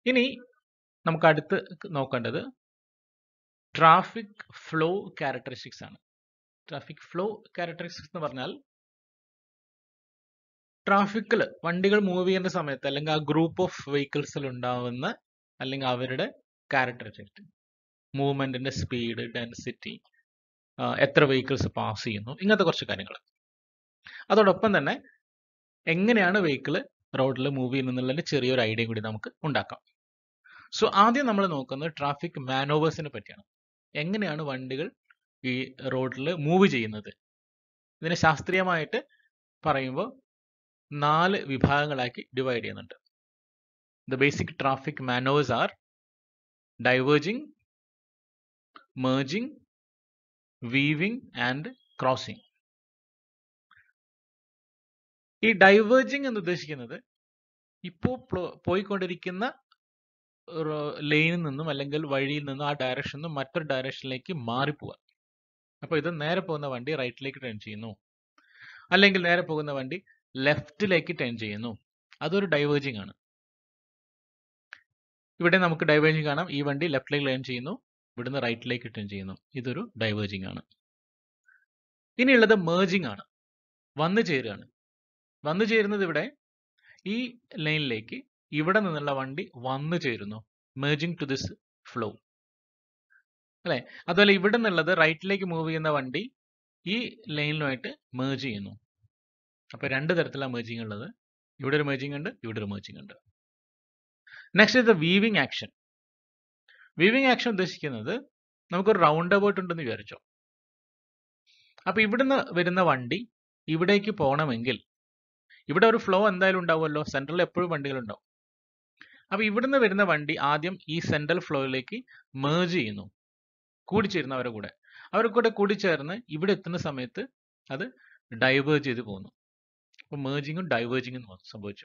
ഇനി നമുക്ക് അടുത്ത് നോക്കേണ്ടത് ട്രാഫിക് ഫ്ലോ ക്യാരക്ടറിസ്റ്റിക്സ് ആണ് ട്രാഫിക് ഫ്ലോ ക്യാരക്ടറിസ്റ്റിക്സ് എന്ന് പറഞ്ഞാൽ ട്രാഫിക്കിൽ വണ്ടികൾ മൂവ് ചെയ്യുന്ന സമയത്ത് അല്ലെങ്കിൽ ആ ഗ്രൂപ്പ് ഓഫ് വെഹിക്കിൾസിൽ ഉണ്ടാവുന്ന അല്ലെങ്കിൽ അവരുടെ ക്യാരക്ടറിസ്റ്റിക്സ് മൂവ്മെന്റിന്റെ സ്പീഡ് ഡെൻസിറ്റി എത്ര വെഹിക്കിൾസ് പാസ് ചെയ്യുന്നു ഇങ്ങനത്തെ കുറച്ച് കാര്യങ്ങൾ അതോടൊപ്പം തന്നെ എങ്ങനെയാണ് വെഹിക്കിൾ റോഡിൽ മൂവ് ചെയ്യുന്നതിന്റെ ചെറിയൊരു ഐഡിയ കൂടി നമുക്ക് ഉണ്ടാക്കാം സോ ആദ്യം നമ്മൾ നോക്കുന്നത് ട്രാഫിക് മാനോവേഴ്സിനെ പറ്റിയാണ് എങ്ങനെയാണ് വണ്ടികൾ ഈ റോഡിൽ മൂവ് ചെയ്യുന്നത് ഇതിനെ ശാസ്ത്രീയമായിട്ട് പറയുമ്പോൾ നാല് വിഭാഗങ്ങളാക്കി ഡിവൈഡ് ചെയ്യുന്നുണ്ട് the basic traffic manoeuvres are diverging merging weaving and crossing ഈ ഡൈവേർജിങ് എന്ന് ഉദ്ദേശിക്കുന്നത് ഇപ്പോൾ പോയിക്കൊണ്ടിരിക്കുന്ന ലൈനിൽ നിന്നും അല്ലെങ്കിൽ വഴിയിൽ നിന്നും ആ ഡയറക്ഷനിൽ നിന്നും മറ്റൊരു ഡയറക്ഷനിലേക്ക് മാറിപ്പോവാ അപ്പൊ ഇത് നേരെ പോകുന്ന വണ്ടി റൈറ്റിലേക്ക് ടേൺ ചെയ്യുന്നു അല്ലെങ്കിൽ നേരെ പോകുന്ന വണ്ടി ലെഫ്റ്റിലേക്ക് ടേൺ ചെയ്യുന്നു അതൊരു ഡൈവേർജിങ് ആണ് ഇവിടെ നമുക്ക് ഡൈവേർജിങ് കാണാം ഈ വണ്ടി ലെഫ്റ്റിലേക്ക് ടേൺ ചെയ്യുന്നു ഇവിടുന്ന് റൈറ്റിലേക്ക് ടേൺ ചെയ്യുന്നു ഇതൊരു ഡൈവേർജിങ് ആണ് ഇനിയുള്ളത് മേർജിങ് ആണ് വന്നു ചേരുകയാണ് വന്നു ചേരുന്നത് ഇവിടെ ഈ ലൈനിലേക്ക് ഇവിടെ നിന്നുള്ള വണ്ടി വന്നു ചേരുന്നു മേർജിങ് ടു ദിസ് ഫ്ലോ അല്ലെ അതുപോലെ ഇവിടെ നിന്നുള്ളത് റൈറ്റിലേക്ക് മൂവ് ചെയ്യുന്ന വണ്ടി ഈ ലൈനിലുമായിട്ട് മേർജ് ചെയ്യുന്നു അപ്പൊ രണ്ട് തരത്തിലാണ് മേർജിങ് ഉള്ളത് ഇവിടെ ഒരു മേർജിങ് ഉണ്ട് ഇവിടെ ഒരു മേർജിങ് ഉണ്ട് next is the weaving action weaving action ഉദ്ദേശിക്കുന്നത് നമുക്കൊരു റൗണ്ട് അബൌട്ട് ഉണ്ടെന്ന് വിചാരിച്ചോ അപ്പൊ ഇവിടുന്ന് വരുന്ന വണ്ടി ഇവിടേക്ക് പോകണമെങ്കിൽ ഇവിടെ ഒരു ഫ്ലോ എന്തായാലും ഉണ്ടാവുമല്ലോ സെൻട്രലിൽ എപ്പോഴും വണ്ടികൾ ഉണ്ടാവും അപ്പൊ ഇവിടുന്ന് വരുന്ന വണ്ടി ആദ്യം ഈ സെൻട്രൽ ഫ്ലോയിലേക്ക് മേർജ് ചെയ്യുന്നു കൂടിച്ചേരുന്നു അവരുടെ കൂടെ അവരുടെ കൂടെ കൂടിച്ചേർന്ന് ഇവിടെ എത്തുന്ന സമയത്ത് അത് ഡൈവേർജ് ചെയ്ത് പോകുന്നു അപ്പൊ മേർജിങ്ങും ഡൈവേർജിങ്ങും സംഭവിച്ചു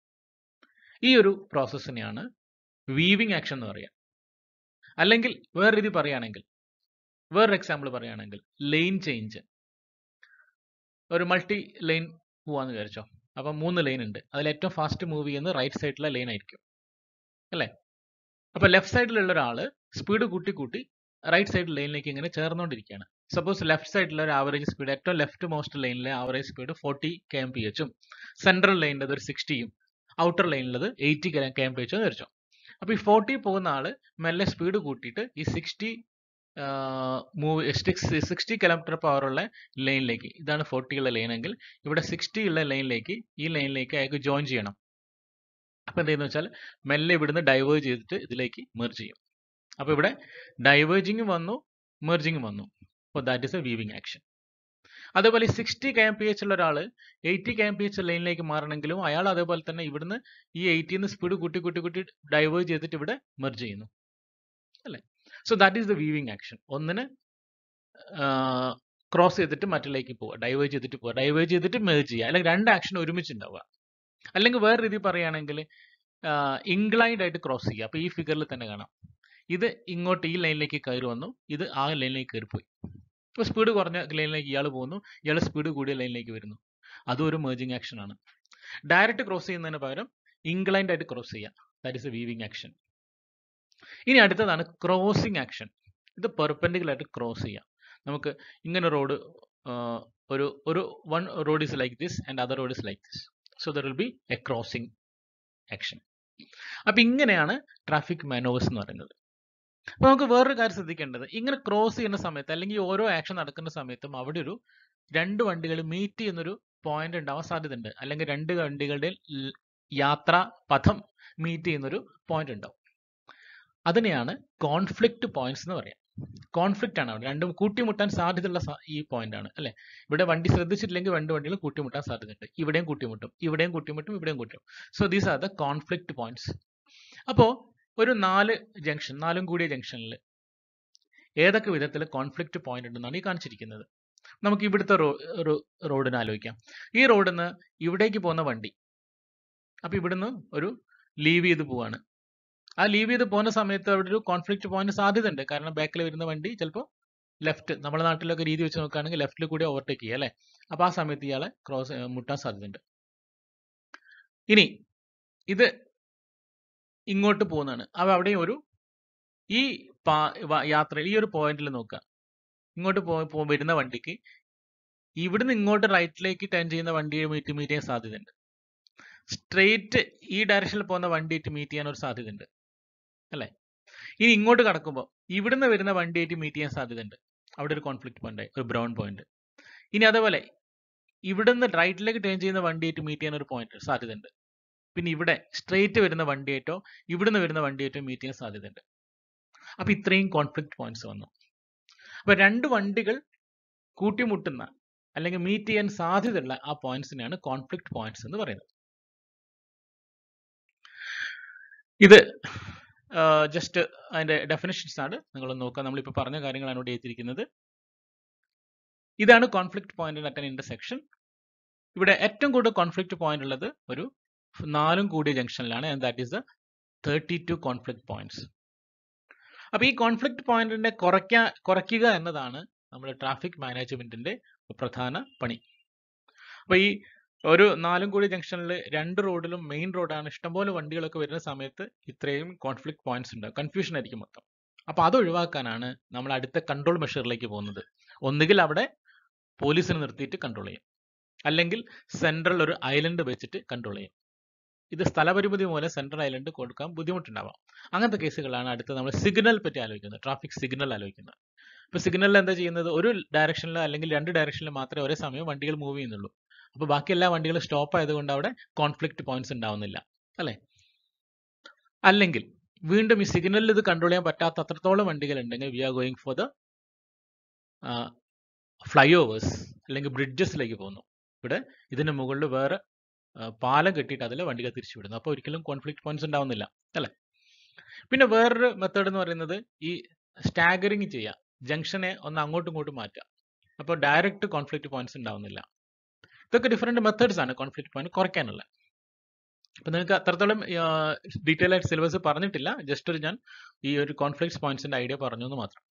ഈ ഒരു പ്രോസസ്സിനെയാണ് വീവിംഗ് ആക്ഷൻ എന്ന് പറയുക അല്ലെങ്കിൽ വേറെ രീതി പറയുകയാണെങ്കിൽ വേറൊരു എക്സാമ്പിൾ പറയുകയാണെങ്കിൽ ലൈൻ ചേഞ്ച് ഒരു മൾട്ടി ലൈൻ പോവാന്ന് വിചാരിച്ചോ അപ്പൊ മൂന്ന് ലൈൻ ഉണ്ട് അതിൽ ഏറ്റവും ഫാസ്റ്റ് മൂവ് ചെയ്യുന്നത് റൈറ്റ് സൈഡിലെ ലൈൻ ആയിരിക്കും അല്ലേ അപ്പൊ ലെഫ്റ്റ് സൈഡിലുള്ള ഒരാള് സ്പീഡ് കൂട്ടി കൂട്ടി റൈറ്റ് സൈഡ് ലൈനിലേക്ക് ഇങ്ങനെ ചേർന്നുകൊണ്ടിരിക്കുകയാണ് സപ്പോസ് ലെഫ്റ്റ് സൈഡിലെ ഒരു ആവറേജ് സ്പീഡ് ഏറ്റവും ലെഫ്റ്റ് മോസ്റ്റ് ലൈനിലെ average speed forty K M P എച്ചും സെൻട്രൽ ലൈനിൻ്റെ ഒരു സിക്സ്റ്റിയും ഔട്ടർ ലൈനിലത് എയ്റ്റി കെ എം പി എച്ചും വിചാരിച്ചോ അപ്പൊ ഈ ഫോർട്ടി പോകുന്ന ആള് മെല്ലെ സ്പീഡ് കൂട്ടിയിട്ട് ഈ sixty move sixty kilometre per hour ഉള്ള ലൈനിലേക്ക് ഇതാണ് ഫോർട്ടി ഉള്ള ലൈൻ എങ്കിൽ ഇവിടെ സിക്സ്റ്റി ഉള്ള ലൈനിലേക്ക് ഈ ലൈനിലേക്ക് അയാൾക്ക് ജോയിൻ ചെയ്യണം അപ്പൊ എന്ത് ചെയ്യുന്ന വെച്ചാൽ മെല്ലെ ഇവിടുന്ന് ഡൈവേർജ് ചെയ്തിട്ട് ഇതിലേക്ക് മെർജ് ചെയ്യും അപ്പൊ ഇവിടെ ഡൈവേർജിങ് വന്നു മെർജിങ് വന്നു അപ്പോൾ that is a weaving action അതേപോലെ sixty K M P H ഉള്ള ഒരാൾ eighty K M P H ലൈനിലേക്ക് മാറണമെങ്കിലും അയാൾ അതേപോലെ തന്നെ ഇവിടുന്ന് ഈ എയ്റ്റിന്ന് സ്പീഡ് കൂട്ടി കൂട്ടി കൂട്ടി ഡൈവേർജ് ചെയ്തിട്ട് ഇവിടെ മെർജ് ചെയ്യുന്നു അല്ലേ so that is the weaving action ഒന്നിന് ക്രോസ് ചെയ്തിട്ട് മറ്റിലേക്ക് പോവുക ഡൈവേർജ് ചെയ്തിട്ട് പോവുക ഡൈവേർജ് ചെയ്തിട്ട് മെർജ് ചെയ്യുക അല്ലെങ്കിൽ രണ്ട് ആക്ഷൻ ഒരുമിച്ച് ഉണ്ടാവുക അല്ലെങ്കിൽ വേറെ രീതി പറയുകയാണെങ്കിൽ ഇൻക്ലൈൻഡ് ആയിട്ട് ക്രോസ് ചെയ്യുക അപ്പൊ ഈ ഫിഗറിൽ തന്നെ കാണാം ഇത് ഇങ്ങോട്ട് ഈ ലൈനിലേക്ക് കയറി വന്നു ഇത് ആ ലൈനിലേക്ക് കയറിപ്പോയി ഇപ്പോൾ സ്പീഡ് കുറഞ്ഞ ലൈനിലേക്ക് ഇയാൾ പോകുന്നു ഇയാൾ സ്പീഡ് കൂടിയ ലൈനിലേക്ക് വരുന്നു അതും ഒരു മേർജിങ് ആക്ഷൻ ആണ് ഡയറക്റ്റ് ക്രോസ് ചെയ്യുന്നതിന് പകരം ഇൻക്ലൈൻഡ് ആയിട്ട് ക്രോസ് ചെയ്യുക that is a weaving action ഇനി അടുത്തതാണ് ക്രോസിംഗ് ആക്ഷൻ ഇത് പെർപെൻഡിക്കുലർ ആയിട്ട് ക്രോസ് ചെയ്യാം നമുക്ക് ഇങ്ങനെ റോഡ് ഒരു ഒരു one road is like this and other road is like this so there will be a crossing action അപ്പൊ ഇങ്ങനെയാണ് ട്രാഫിക് മാനോവേഴ്സ് എന്ന് പറയുന്നത് അപ്പൊ നമുക്ക് വേറൊരു കാര്യം ശ്രദ്ധിക്കേണ്ടത് ഇങ്ങനെ ക്രോസ് ചെയ്യുന്ന സമയത്ത് അല്ലെങ്കിൽ ഓരോ ആക്ഷൻ നടക്കുന്ന സമയത്തും അവിടെ ഒരു രണ്ട് വണ്ടികൾ മീറ്റ് ചെയ്യുന്നൊരു പോയിന്റ് ഉണ്ടാവാൻ സാധ്യതയുണ്ട് അല്ലെങ്കിൽ രണ്ട് വണ്ടികളുടെ യാത്രാ പഥം മീറ്റ് ചെയ്യുന്നൊരു പോയിന്റ് ഉണ്ടാവും അതിനെയാണ് കോൺഫ്ലിക്റ്റ് പോയിന്റ്സ് എന്ന് പറയാം കോൺഫ്ലിക്റ്റ് ആണ് അവിടെ രണ്ടും കൂട്ടിമുട്ടാൻ സാധ്യതയുള്ള ഈ പോയിന്റ് ആണ് അല്ലെ ഇവിടെ വണ്ടി ശ്രദ്ധിച്ചിട്ടില്ലെങ്കിൽ രണ്ട് വണ്ടികൾ കൂട്ടിമുട്ടാൻ സാധ്യതയുണ്ട് ഇവിടെയും കൂട്ടിമുട്ടും ഇവിടെയും കൂട്ടിമുട്ടും ഇവിടെയും കൂട്ടിമുട്ടും so these are the conflict points അപ്പോ ഒരു നാല് ജംഗ്ഷൻ നാലും കൂടിയ ജംഗ്ഷനിൽ ഏതൊക്കെ വിധത്തിൽ കോൺഫ്ലിക്റ്റ് പോയിന്റ് ഉണ്ടെന്നാണ് ഈ കാണിച്ചിരിക്കുന്നത് നമുക്ക് ഇവിടുത്തെ ഒരു റോഡിന് ആലോചിക്കാം ഈ റോഡിൽ നിന്ന് ഇവിടേക്ക് പോകുന്ന വണ്ടി അപ്പൊ ഇവിടുന്ന് ഒരു ലീവ് ചെയ്ത് പോവാണ് ആ ലീവ് ചെയ്ത് പോകുന്ന സമയത്ത് അവിടെ ഒരു കോൺഫ്ലിക്റ്റ് പോയിന്റ് സാധ്യത ഉണ്ട് കാരണം ബാക്കിൽ വരുന്ന വണ്ടി ചിലപ്പോൾ ലെഫ്റ്റ് നമ്മുടെ നാട്ടിലൊക്കെ രീതി വെച്ച് നോക്കുകയാണെങ്കിൽ ലെഫ്റ്റിൽ കൂടി ഓവർടേക്ക് ചെയ്യുക അല്ലേ അപ്പൊ ആ സമയത്ത് ഇയാളെ ക്രോസ് മുട്ടാൻ സാധ്യതയുണ്ട് ഇനി ഇത് ഇങ്ങോട്ട് പോകുന്നതാണ് അപ്പോൾ അവിടെയും ഒരു ഈ പാ വ- യാത്രയിൽ ഈ ഒരു പോയിന്റിൽ നോക്കുക ഇങ്ങോട്ട് പോ പോ- വരുന്ന വണ്ടിക്ക് ഇവിടുന്ന് ഇങ്ങോട്ട് റൈറ്റിലേക്ക് ടേൺ ചെയ്യുന്ന വണ്ടിയെ മീറ്റ് മീറ്റ് ചെയ്യാൻ സാധ്യതയുണ്ട് സ്ട്രെയിറ്റ് ഈ ഡയറക്ഷനിൽ പോകുന്ന വണ്ടിയായിട്ട് മീറ്റ് ചെയ്യാൻ ഒരു സാധ്യതയുണ്ട് അല്ലേ ഇനി ഇങ്ങോട്ട് കടക്കുമ്പോൾ ഇവിടുന്ന് വരുന്ന വണ്ടിയായിട്ട് മീറ്റ് ചെയ്യാൻ സാധ്യതയുണ്ട് അവിടെ ഒരു കോൺഫ്ലിക്റ്റ് പോയിന്റ് ആയി ഒരു ബ്രൗൺ പോയിന്റ് ഇനി അതേപോലെ ഇവിടുന്ന് റൈറ്റിലേക്ക് ടേൺ ചെയ്യുന്ന വണ്ടിയായിട്ട് മീറ്റ് ചെയ്യാൻ ഒരു പോയിന്റ് സാധ്യതയുണ്ട് പിന്നെ ഇവിടെ സ്ട്രെയിറ്റ് വരുന്ന വണ്ടിയായിട്ടോ ഇവിടുന്ന് വരുന്ന വണ്ടിയായിട്ടോ മീറ്റ് ചെയ്യാൻ സാധ്യതയുണ്ട് അപ്പൊ ഇത്രയും കോൺഫ്ലിക്റ്റ് പോയിന്റ്സ് വന്നു അപ്പൊ രണ്ട് വണ്ടികൾ കൂട്ടിമുട്ടുന്ന അല്ലെങ്കിൽ മീറ്റ് ചെയ്യാൻ സാധ്യതയുള്ള ആ പോയിന്റ്സിനെയാണ് കോൺഫ്ലിക്റ്റ് പോയിന്റ്സ് എന്ന് പറയുന്നത് ഇത് ജസ്റ്റ് അതിന്റെ ഡെഫിനിഷൻസ് ആണ് നിങ്ങൾ നോക്കുക നമ്മളിപ്പോൾ പറഞ്ഞ കാര്യങ്ങളാണ് ഇവിടെ എഴുതിയിരിക്കുന്നത് ഇതാണ് conflict point at an intersection ഇവിടെ ഏറ്റവും കൂടുതൽ കോൺഫ്ലിക്റ്റ് പോയിന്റ് ഉള്ളത് ഒരു നാലും കൂടിയ ജംഗ്ഷനിലാണ് and that is the thirty two conflict points അപ്പൊ ഈ കോൺഫ്ലിക്റ്റ് പോയിന്റിനെ കുറയ്ക്കാ കുറയ്ക്കുക എന്നതാണ് നമ്മുടെ ട്രാഫിക് മാനേജ്മെന്റിന്റെ പ്രധാന പണി അപ്പൊ ഈ ഒരു നാലും കൂടി ജംഗ്ഷനിൽ രണ്ട് റോഡിലും മെയിൻ റോഡാണ് ഇഷ്ടംപോലെ വണ്ടികളൊക്കെ വരുന്ന സമയത്ത് ഇത്രയും കോൺഫ്ലിക്റ്റ് പോയിന്റ്സ് ഉണ്ട് കൺഫ്യൂഷൻ ആയിരിക്കും മൊത്തം അപ്പൊ അത് ഒഴിവാക്കാനാണ് നമ്മൾ അടുത്ത കൺട്രോൾ മെഷറിലേക്ക് പോകുന്നത് ഒന്നുകിൽ അവിടെ പോലീസിനെ നിർത്തിയിട്ട് കൺട്രോൾ ചെയ്യും അല്ലെങ്കിൽ സെൻട്രൽ ഒരു ഐലൻഡ് വെച്ചിട്ട് കൺട്രോൾ ചെയ്യും ഇത് സ്ഥലപരിമിതി മൂലം സെൻട്രൽ ഐലൻഡ് കൊടുക്കാൻ ബുദ്ധിമുട്ടുണ്ടാവാം അങ്ങനത്തെ കേസുകളാണ് അടുത്ത് നമ്മൾ സിഗ്നൽ പറ്റി ആലോചിക്കുന്നത് ട്രാഫിക് സിഗ്നൽ ആലോചിക്കുന്നത് ഇപ്പൊ സിഗ്നലിൽ എന്താ ചെയ്യുന്നത് ഒരു ഡയറക്ഷനിൽ അല്ലെങ്കിൽ രണ്ട് ഡയറക്ഷനിൽ മാത്രമേ ഒരേ സമയം വണ്ടികൾ മൂവ് ചെയ്യുന്നുള്ളൂ അപ്പൊ ബാക്കി എല്ലാ വണ്ടികളും സ്റ്റോപ്പ് ആയതുകൊണ്ട് അവിടെ കോൺഫ്ലിക്റ്റ് പോയിന്റ്സ് ഉണ്ടാവുന്നില്ല അല്ലെ അല്ലെങ്കിൽ വീണ്ടും ഈ സിഗ്നലിൽ ഇത് കൺട്രോൾ ചെയ്യാൻ പറ്റാത്ത അത്രത്തോളം വണ്ടികൾ ഉണ്ടെങ്കിൽ we are going for the flyovers അല്ലെങ്കിൽ ബ്രിഡ്ജസിലേക്ക് പോകുന്നു ഇവിടെ ഇതിന് മുകളിൽ വേറെ ആ, പാലം കെട്ടിയിട്ട് അതിൽ വണ്ടികൾ തിരിച്ചു വിടുന്നു അപ്പോൾ ഒരിക്കലും കോൺഫ്ലിക്റ്റ് പോയിന്റ്സ് ഉണ്ടാവുന്നില്ല അല്ലേ പിന്നെ വേറൊരു മെത്തേഡ് എന്ന് പറയുന്നത് ഈ സ്റ്റാഗറിങ് ചെയ്യുക ജംഗ്ഷനെ ഒന്ന് അങ്ങോട്ടും ഇങ്ങോട്ടും മാറ്റുക അപ്പോൾ ഡയറക്റ്റ് കോൺഫ്ലിക്റ്റ് പോയിന്റ്സ് ഉണ്ടാവുന്നില്ല ഇതൊക്കെ ഡിഫറെന്റ് മെത്തേഡ്സ് ആണ് കോൺഫ്ലിക്റ്റ് പോയിന്റ് കുറയ്ക്കാനുള്ള അപ്പൊ നിങ്ങൾക്ക് അത്രത്തോളം ഡീറ്റെയിൽ ആയിട്ട് സിലബസ് പറഞ്ഞിട്ടില്ല ജസ്റ്റ് ഒരു ഞാൻ ഈ ഒരു കോൺഫ്ലിക്റ്റ് പോയിന്റ്സിന്റെ ഐഡിയ പറഞ്ഞു എന്ന് മാത്രം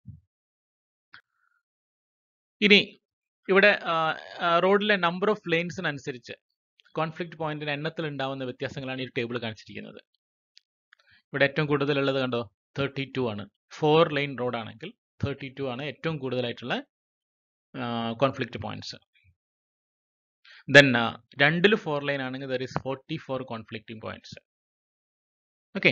ഇനി ഇവിടെ റോഡിലെ നമ്പർ ഓഫ് ലെയിൻസിനനുസരിച്ച് കോൺഫ്ലിക്റ്റ് പോയിന്റിന് എണ്ണത്തിൽ ഉണ്ടാവുന്ന വ്യത്യാസങ്ങളാണ് ഈ ടേബിൾ കാണിച്ചിരിക്കുന്നത് ഇവിടെ ഏറ്റവും കൂടുതലുള്ളത് കണ്ടോ തേർട്ടി ടു ആണ് ഫോർ ലൈൻ റോഡ് ആണെങ്കിൽ തേർട്ടി ടു ആണ് ഏറ്റവും കൂടുതലായിട്ടുള്ള കോൺഫ്ലിക്റ്റ് പോയിന്റ്സ് ദെൻ രണ്ടിൽ ഫോർ ലൈൻ ആണെങ്കിൽ there is forty four conflicting points okay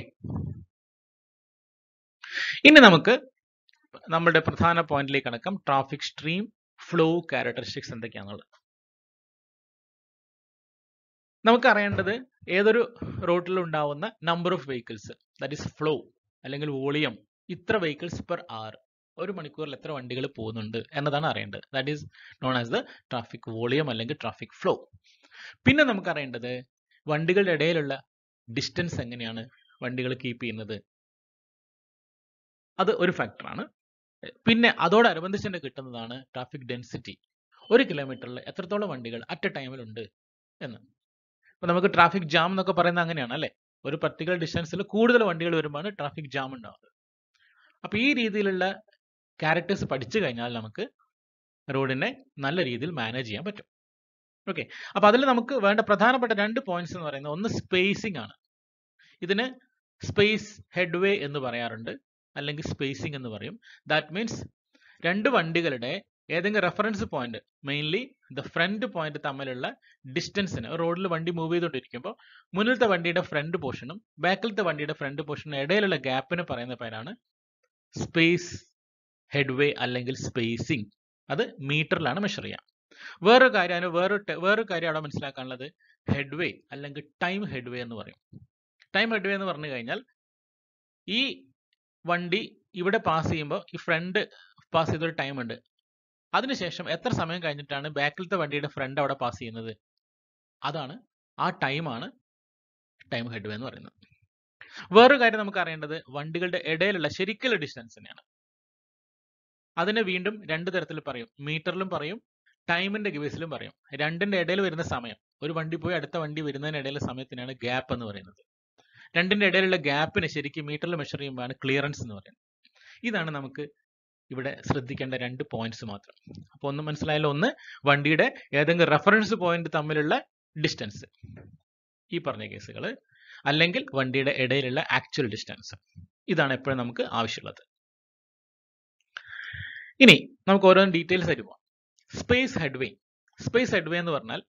ഇനി നമുക്ക് നമ്മുടെ പ്രധാന പോയിന്റിലേക്ക് കടക്കാം ട്രാഫിക് സ്ട്രീം ഫ്ലോ ക്യാരക്ടറിസ്റ്റിക്സ് എന്തൊക്കെയാണെന്നുള്ളത് നമുക്കറിയേണ്ടത് ഏതൊരു റോഡിൽ ഉണ്ടാവുന്ന number of vehicles that is flow അല്ലെങ്കിൽ വോളിയം ഇത്ര വെഹിക്കിൾസ് പെർ അവർ ഒരു മണിക്കൂറിൽ എത്ര വണ്ടികൾ പോകുന്നുണ്ട് എന്നതാണ് അറിയേണ്ടത് that is known as the traffic volume അല്ലെങ്കിൽ ട്രാഫിക് ഫ്ലോ പിന്നെ നമുക്ക് അറിയേണ്ടത് വണ്ടികളുടെ ഇടയിലുള്ള ഡിസ്റ്റൻസ് എങ്ങനെയാണ് വണ്ടികൾ കീപ്പ് ചെയ്യുന്നത് അത് ഒരു ഫാക്ടറാണ് പിന്നെ അതോടനുബന്ധിച്ച് തന്നെ കിട്ടുന്നതാണ് ട്രാഫിക് ഡെൻസിറ്റി ഒരു കിലോമീറ്ററിൽ എത്രത്തോളം വണ്ടികൾ അറ്റ് എ ടൈമിലുണ്ട് എന്ന് ഇപ്പൊ നമുക്ക് ട്രാഫിക് ജാം എന്നൊക്കെ പറയുന്നത് അങ്ങനെയാണ് അല്ലെ ഒരു പർട്ടിക്കുലർ ഡിസ്റ്റൻസിൽ കൂടുതൽ വണ്ടികൾ വരുമ്പോഴാണ് ട്രാഫിക് ജാം ഉണ്ടാവുന്നത് അപ്പൊ ഈ രീതിയിലുള്ള ക്യാരക്ടേഴ്സ് പഠിച്ചു കഴിഞ്ഞാൽ നമുക്ക് റോഡിനെ നല്ല രീതിയിൽ മാനേജ് ചെയ്യാൻ പറ്റും ഓക്കെ അപ്പൊ അതിൽ നമുക്ക് വേണ്ട പ്രധാനപ്പെട്ട രണ്ട് പോയിന്റ്സ് എന്ന് പറയുന്നത് ഒന്ന് സ്പേസിംഗ് ആണ് ഇതിന് സ്പേസ് ഹെഡ്വേ എന്ന് പറയാറുണ്ട് അല്ലെങ്കിൽ സ്പേസിംഗ് എന്ന് പറയും ദാറ്റ് മീൻസ് രണ്ട് വണ്ടികളുടെ ഏതെങ്കിലും reference point mainly the front point തമ്മിലുള്ള ഡിസ്റ്റൻസിന് റോഡിൽ വണ്ടി മൂവ് ചെയ്തുകൊണ്ടിരിക്കുമ്പോൾ മുന്നിലത്തെ വണ്ടിയുടെ ഫ്രണ്ട് പോർഷനും ബാക്കിലത്തെ വണ്ടിയുടെ ഫ്രണ്ട് പോർഷനും ഇടയിലുള്ള ഗ്യാപ്പിന് പറയുന്ന പേരാണ് സ്പേസ് ഹെഡ്വേ അല്ലെങ്കിൽ സ്പേസിംഗ് അത് മീറ്ററിലാണ് മെഷർ ചെയ്യുക വേറൊരു കാര്യമാണ് വേറൊരു ടെ- വേറൊരു കാര്യം അവിടെ മനസ്സിലാക്കാനുള്ളത് ഹെഡ്വേ അല്ലെങ്കിൽ ടൈം ഹെഡ്വേ എന്ന് പറയും ടൈം ഹെഡ്വേ എന്ന് പറഞ്ഞു കഴിഞ്ഞാൽ ഈ വണ്ടി ഇവിടെ പാസ് ചെയ്യുമ്പോൾ ഈ ഫ്രണ്ട് പാസ് ചെയ്തൊരു ടൈം ഉണ്ട് അതിനുശേഷം എത്ര സമയം കഴിഞ്ഞിട്ടാണ് ബാക്കിലത്തെ വണ്ടിയുടെ ഫ്രണ്ട് അവിടെ പാസ് ചെയ്യുന്നത് അതാണ് ആ ടൈമാണ് ടൈം ഹെഡ്വേ എന്ന് പറയുന്നത് വേറൊരു കാര്യം നമുക്ക് അറിയേണ്ടത് വണ്ടികളുടെ ഇടയിലുള്ള ശരിക്കുള്ള ഡിസ്റ്റൻസ് തന്നെയാണ് അതിനെ വീണ്ടും രണ്ട് തരത്തിൽ പറയും മീറ്ററിലും പറയും ടൈമിന്റെ ബേസിലും പറയും രണ്ടിന്റെ ഇടയിൽ വരുന്ന സമയം ഒരു വണ്ടി പോയി അടുത്ത വണ്ടി വരുന്നതിനിടയിലെ സമയത്തിനാണ് ഗ്യാപ്പ് എന്ന് പറയുന്നത് രണ്ടിന്റെ ഇടയിലുള്ള ഗ്യാപ്പിനെ ശരിക്കും മീറ്ററിൽ മെഷർ ചെയ്യുമ്പോഴാണ് ക്ലിയറൻസ് എന്ന് പറയുന്നത് ഇതാണ് നമുക്ക് ഇവിടെ ശ്രദ്ധിക്കേണ്ട രണ്ട് പോയിന്റ്സ് മാത്രം അപ്പൊ ഒന്ന് മനസ്സിലായല്ലോ ഒന്ന് വണ്ടിയുടെ ഏതെങ്കിലും റെഫറൻസ് പോയിന്റ് തമ്മിലുള്ള ഡിസ്റ്റൻസ് ഈ പറഞ്ഞ കേസുകൾ അല്ലെങ്കിൽ വണ്ടിയുടെ ഇടയിലുള്ള ആക്ച്വൽ ഡിസ്റ്റൻസ് ഇതാണ് എപ്പോഴും നമുക്ക് ആവശ്യമുള്ളത് ഇനി നമുക്ക് ഓരോ ഡീറ്റെയിൽസ് ആയിട്ട് പോവാം സ്പേസ് ഹെഡ്വേ സ്പേസ് ഹെഡ്വേ എന്ന് പറഞ്ഞാൽ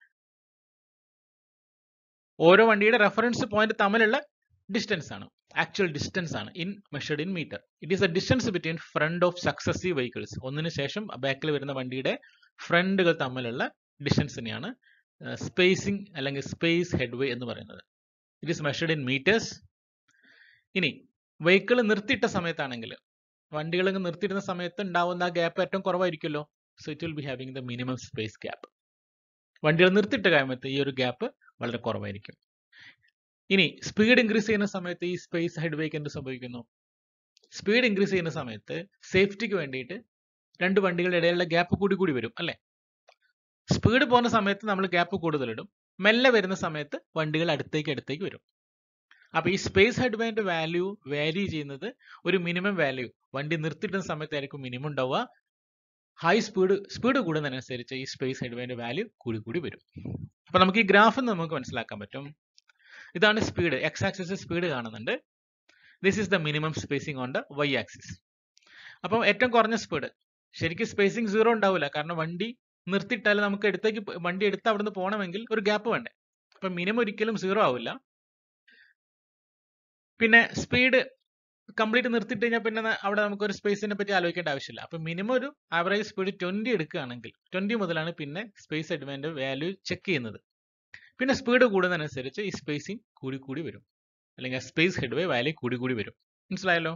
ഓരോ വണ്ടിയുടെ റെഫറൻസ് പോയിന്റ് തമ്മിലുള്ള ഡിസ്റ്റൻസ് ആണ് ആക്ച്വൽ ഡിസ്റ്റൻസ് ആണ് in measured in metre it is a distance between front of successive vehicles ഒന്നിനു ശേഷം ബാക്കിൽ വരുന്ന വണ്ടിയുടെ ഫ്രണ്ടുകൾ തമ്മിലുള്ള ഡിസ്റ്റൻസിനെയാണ് സ്പേസിംഗ് അല്ലെങ്കിൽ സ്പേസ് ഹെഡ്വേ എന്ന് പറയുന്നത് it is measured in metres ഇനി വെഹിക്കിൾ നിർത്തിയിട്ട സമയത്താണെങ്കിൽ വണ്ടികൾ നിർത്തിയിടുന്ന സമയത്ത് ഉണ്ടാവുന്ന ആ ഗ്യാപ്പ് ഏറ്റവും കുറവായിരിക്കുമല്ലോ so it will be having the minimum space gap വണ്ടികൾ നിർത്തിയിട്ട സമയത്ത് ഈ ഒരു ഗ്യാപ്പ് വളരെ കുറവായിരിക്കും ഇനി സ്പീഡ് ഇൻക്രീസ് ചെയ്യുന്ന സമയത്ത് ഈ സ്പേസ് ഹെഡ്വേക്ക് എന്ത് സംഭവിക്കുന്നു സ്പീഡ് ഇൻക്രീസ് ചെയ്യുന്ന സമയത്ത് സേഫ്റ്റിക്ക് വേണ്ടിയിട്ട് രണ്ട് വണ്ടികളുടെ ഇടയിലുള്ള ഗ്യാപ്പ് കൂടി കൂടി വരും അല്ലേ സ്പീഡ് പോകുന്ന സമയത്ത് നമ്മൾ ഗ്യാപ്പ് കൂടുതലിടും മെല്ലെ വരുന്ന സമയത്ത് വണ്ടികൾ അടുത്തേക്ക് അടുത്തേക്ക് വരും അപ്പൊ ഈ സ്പേസ് ഹെഡ്വേന്റെ വാല്യൂ വാരി ചെയ്യുന്നത് ഒരു മിനിമം വാല്യൂ വണ്ടി നിർത്തിയിടുന്ന സമയത്തായിരിക്കും മിനിമം ഉണ്ടാവുക ഹൈ സ്പീഡ് സ്പീഡ് കൂടുന്നതിനനുസരിച്ച് ഈ സ്പേസ് ഹെഡ്വേന്റെ വാല്യൂ കൂടി കൂടി വരും അപ്പൊ നമുക്ക് ഈ ഗ്രാഫ് നമുക്ക് മനസ്സിലാക്കാൻ പറ്റും ഇതാണ് സ്പീഡ് എക്സ് ആക്സിസ് സ്പീഡ് കാണുന്നുണ്ട് this is the minimum spacing on the Y axis അപ്പം ഏറ്റവും കുറഞ്ഞ സ്പീഡ് ശരിക്കും സ്പേസിംഗ് സീറോ ഉണ്ടാവില്ല കാരണം വണ്ടി നിർത്തിയിട്ടാൽ നമുക്ക് എടുത്തേക്ക് പോ- വണ്ടി എടുത്ത് അവിടുന്ന് പോകണമെങ്കിൽ ഒരു ഗ്യാപ്പ് വേണ്ടേ അപ്പൊ മിനിമം ഒരിക്കലും സീറോ ആവില്ല പിന്നെ സ്പീഡ് കംപ്ലീറ്റ് നിർത്തിയിട്ട് കഴിഞ്ഞാൽ പിന്നെ ന- അവിടെ നമുക്ക് ഒരു സ്പേസിനെ പറ്റി ആലോചിക്കേണ്ട ആവശ്യമില്ല അപ്പൊ മിനിമം ഒരു ആവറേജ് സ്പീഡ് ട്വന്റി എടുക്കുകയാണെങ്കിൽ ട്വന്റി മുതലാണ് പിന്നെ സ്പേസ് ഹെഡ്വേന്റെ വാല്യൂ ചെക്ക് ചെയ്യുന്നത് പിന്നെ സ്പീഡ് കൂടുന്നതനുസരിച്ച് ഈ സ്പേസിംഗ് കൂടി കൂടി വരും അല്ലെങ്കിൽ സ്പേസ് ഹെഡ്വേ വാല്യൂ കൂടി കൂടി വരും മനസ്സിലായല്ലോ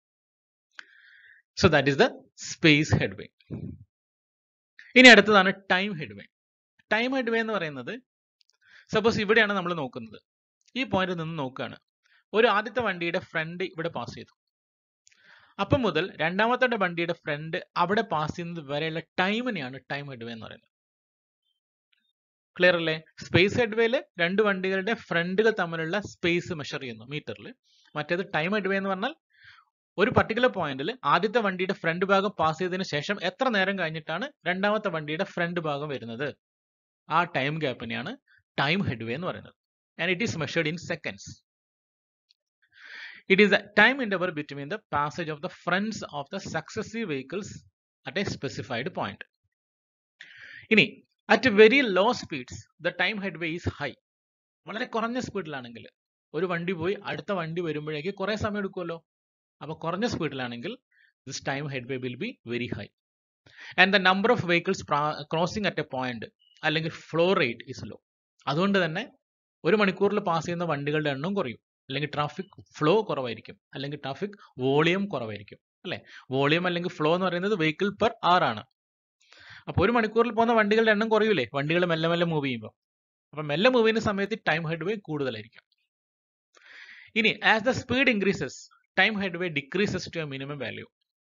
so that is the space headway ഇനി അടുത്തതാണ് ടൈം ഹെഡ്വേ ടൈം ഹെഡ്വേ എന്ന് പറയുന്നത് സപ്പോസ് ഇവിടെയാണ് നമ്മൾ നോക്കുന്നത് ഈ പോയിന്റിൽ നിന്ന് നോക്കുകയാണ് ഒരു ആദ്യത്തെ വണ്ടിയുടെ ഫ്രണ്ട് ഇവിടെ പാസ് ചെയ്തു അപ്പം മുതൽ രണ്ടാമത്തെ വണ്ടിയുടെ ഫ്രണ്ട് അവിടെ പാസ് ചെയ്യുന്നത് വരെയുള്ള ടൈമിനെയാണ് ടൈം ഹെഡ്വേ എന്ന് പറയുന്നത് ക്ലിയർ അല്ലേ സ്പേസ് ഹെഡ്വേയിൽ രണ്ട് വണ്ടികളുടെ ഫ്രണ്ടുകൾ തമ്മിലുള്ള സ്പേസ് മെഷർ ചെയ്യുന്നു മീറ്ററിൽ മറ്റേത് ടൈം ഹെഡ്വേ എന്ന് പറഞ്ഞാൽ ഒരു പർട്ടിക്കുലർ പോയിന്റിൽ ആദ്യത്തെ വണ്ടിയുടെ ഫ്രണ്ട് ഭാഗം പാസ് ചെയ്തതിനു ശേഷം എത്ര നേരം കഴിഞ്ഞിട്ടാണ് രണ്ടാമത്തെ വണ്ടിയുടെ ഫ്രണ്ട് ഭാഗം വരുന്നത് ആ ടൈം ഗ്യാപ്പിനെയാണ് ടൈം ഹെഡ്വേ എന്ന് പറയുന്നത് and it is measured in seconds it is the time interval between the passage of the fronts of the successive vehicles at a specified point ഇനി at very low speeds the time headway is high വളരെ കുറഞ്ഞ സ്പീഡിലാണെങ്കിൽ ഒരു വണ്ടി പോയി അടുത്ത വണ്ടി വരുമ്പോഴേക്ക് കുറെ സമയം എടുക്കുമല്ലോ അപ്പൊ കുറഞ്ഞ സ്പീഡിലാണെങ്കിൽ this time headway will be very high and the number of vehicles crossing at a point അല്ലെങ്കിൽ ഫ്ലോ റേറ്റ് ഇസ് ലോ അതുകൊണ്ട് തന്നെ ഒരു മണിക്കൂറിൽ പാസ് ചെയ്യുന്ന വണ്ടികളുടെ എണ്ണം കുറയും അല്ലെങ്കിൽ ട്രാഫിക് ഫ്ലോ കുറവായിരിക്കും അല്ലെങ്കിൽ ട്രാഫിക് വോളിയം കുറവായിരിക്കും അല്ലെ വോളിയം അല്ലെങ്കിൽ ഫ്ലോ എന്ന് പറയുന്നത് വെഹിക്കിൾ പെർ ആർ ആണ് അപ്പോൾ ഒരു മണിക്കൂറിൽ പോകുന്ന വണ്ടികളുടെ എണ്ണം കുറയൂലേ വണ്ടികൾ മെല്ലെ മെല്ലെ മൂവ് ചെയ്യുമ്പോൾ അപ്പൊ മെല്ലെ മൂവ് ചെയ്യുന്ന സമയത്ത് ടൈം ഹെഡ്വേ കൂടുതലായിരിക്കും ഇനി as the speed increases time headway decreases to a minimum value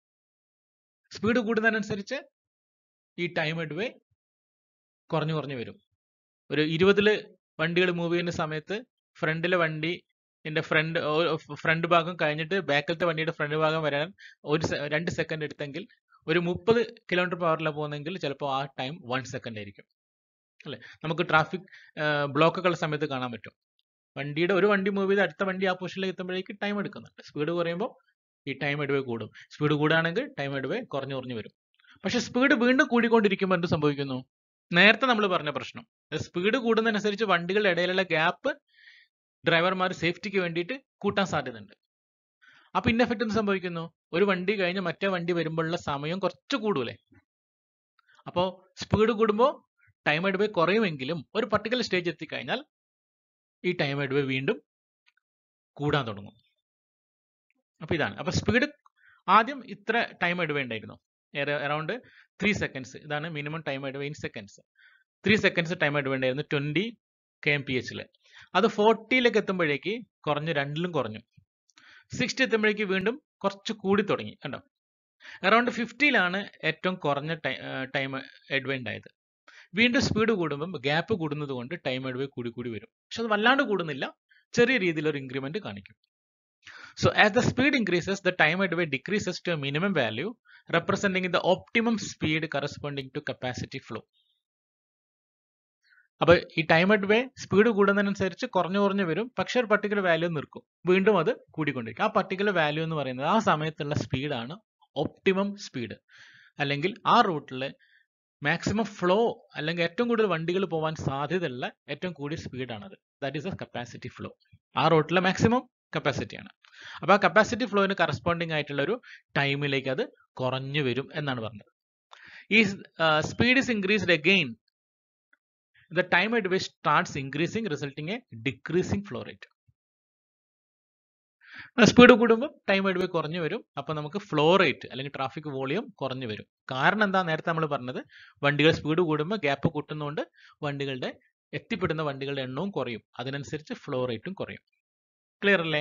speed കൂടുന്നതിനനുസരിച്ച് ഈ ടൈം ഹെഡ്വേ കുറഞ്ഞു കുറഞ്ഞു വരും ഒരു ഇരുപതില് വണ്ടികൾ മൂവ് ചെയ്യുന്ന സമയത്ത് ഫ്രണ്ടിലെ വണ്ടി എന്റെ ഫ്രണ്ട് ഫ്രണ്ട് ഭാഗം കഴിഞ്ഞിട്ട് ബാക്കിലത്തെ വണ്ടിയുടെ ഫ്രണ്ട് ഭാഗം വരാൻ ഒരു സെ- രണ്ട് സെക്കൻഡ് എടുത്തെങ്കിൽ ഒരു മുപ്പത് കിലോമീറ്റർ പവറിലാണ് പോകുന്നെങ്കിൽ ചിലപ്പോൾ ആ ടൈം വൺ സെക്കൻഡ് ആയിരിക്കും അല്ലെ നമുക്ക് ട്രാഫിക് ബ്ലോക്കുകളുടെ സമയത്ത് കാണാൻ പറ്റും വണ്ടിയുടെ ഒരു വണ്ടി മൂവ് ചെയ്ത് അടുത്ത വണ്ടി ആ പൊസിഷനിലേക്ക് എത്തുമ്പോഴേക്ക് ടൈം എടുക്കുന്നുണ്ട് സ്പീഡ് കുറയുമ്പോൾ ഈ ടൈം ഇടവേ കൂടും സ്പീഡ് കൂടുകയാണെങ്കിൽ ടൈം ഇടവേ കുറഞ്ഞു കുറഞ്ഞു വരും പക്ഷെ സ്പീഡ് വീണ്ടും കൂടിക്കൊണ്ടിരിക്കുമ്പോൾ എന്ത് സംഭവിക്കുന്നു നേരത്തെ നമ്മൾ പറഞ്ഞ പ്രശ്നം സ്പീഡ് കൂടുന്നതനുസരിച്ച് വണ്ടികളുടെ ഇടയിലുള്ള ഗ്യാപ്പ് ഡ്രൈവർമാർ സേഫ്റ്റിക്ക് വേണ്ടിയിട്ട് കൂട്ടാൻ സാധ്യതയുണ്ട് അപ്പൊ ഇൻ എഫക്റ്റ് എന്ത് സംഭവിക്കുന്നു ഒരു വണ്ടി കഴിഞ്ഞ് മറ്റേ വണ്ടി വരുമ്പോഴുള്ള സമയം കുറച്ച് കൂടൂലേ അപ്പോൾ സ്പീഡ് കൂടുമ്പോൾ ടൈം ഇടവേ കുറയുമെങ്കിലും ഒരു പർട്ടിക്കുലർ സ്റ്റേജ് എത്തിക്കഴിഞ്ഞാൽ ഈ ടൈം ഇടവേ വീണ്ടും കൂടാൻ തുടങ്ങും അപ്പൊ ഇതാണ് അപ്പൊ സ്പീഡ് ആദ്യം ഇത്ര ടൈം ഇടവേ ഉണ്ടായിരുന്നു അറൌണ്ട് ത്രീ സെക്കൻഡ്സ് ഇതാണ് minimum time headway in seconds three seconds time headway ഉണ്ടായിരുന്നു ട്വന്റി കെ എം പി എച്ചില് അത് ഫോർട്ടിയിലേക്ക് എത്തുമ്പോഴേക്ക് കുറഞ്ഞു രണ്ടിലും കുറഞ്ഞു സിക്സ്റ്റി എത്തുമ്പോഴേക്ക് വീണ്ടും കുറച്ച് കൂടി തുടങ്ങി കണ്ടോ അറൌണ്ട് ഫിഫ്റ്റിയിലാണ് ഏറ്റവും കുറഞ്ഞ ടൈം എഡ്വേ ഉണ്ടായത് വീണ്ടും സ്പീഡ് കൂടുമ്പം ഗ്യാപ്പ് കൂടുന്നത് കൊണ്ട് ടൈം എഡ്വേ കൂടി കൂടി വരും പക്ഷെ അത് വല്ലാണ്ട് കൂടുന്നില്ല ചെറിയ രീതിയിൽ ഒരു ഇൻക്രിമെന്റ് കാണിക്കും So as the speed increases, the time at way decreases to a minimum value, representing the optimum speed corresponding to capacity flow. അപ്പൊ ഈ ടൈം അറ്റ് വേ സ്പീഡ് കൂടുന്നതിനനുസരിച്ച് കുറഞ്ഞു കുറഞ്ഞു വരും പക്ഷെ ഒരു പർട്ടിക്കുലർ വാല്യൂ നിർക്കും വീണ്ടും അത് കൂടിക്കൊണ്ടിരിക്കും ആ പർട്ടിക്കുലർ വാല്യൂ എന്ന് പറയുന്നത് ആ സമയത്തുള്ള സ്പീഡാണ് ഒപ്റ്റിമം സ്പീഡ് അല്ലെങ്കിൽ ആ റൂട്ടിൽ മാക്സിമം ഫ്ലോ അല്ലെങ്കിൽ ഏറ്റവും കൂടുതൽ വണ്ടികൾ പോകാൻ സാധ്യതയുള്ള ഏറ്റവും കൂടിയ സ്പീഡാണത് that is a capacity flow ആ റൂട്ടിലെ മാക്സിമം കപ്പാസിറ്റിയാണ് അപ്പോൾ ആ കപ്പാസിറ്റി ഫ്ലോയിന് കറസ്പോണ്ടിങ് ആയിട്ടുള്ള ഒരു ടൈമിലേക്ക് അത് കുറഞ്ഞു വരും എന്നാണ് പറഞ്ഞത് ഈ speed is increased again the time at which starts increasing resulting a decreasing flow rate speed കൂടുമ്പോൾ ടൈം അറ്റ് വേ കുറഞ്ഞു വരും അപ്പോൾ നമുക്ക് ഫ്ലോ റേറ്റ് അല്ലെങ്കിൽ ട്രാഫിക് വോളിയം കുറഞ്ഞു വരും കാരണം എന്താ നേരത്തെ നമ്മൾ പറഞ്ഞത് വണ്ടികൾ സ്പീഡ് കൂടുമ്പോൾ ഗ്യാപ്പ് കൂട്ടുന്നതുകൊണ്ട് വണ്ടികളുടെ എത്തിപ്പെടുന്ന വണ്ടികളുടെ എണ്ണവും കുറയും അതിനനുസരിച്ച് ഫ്ലോ റേറ്റും കുറയും ക്ലിയർ അല്ലേ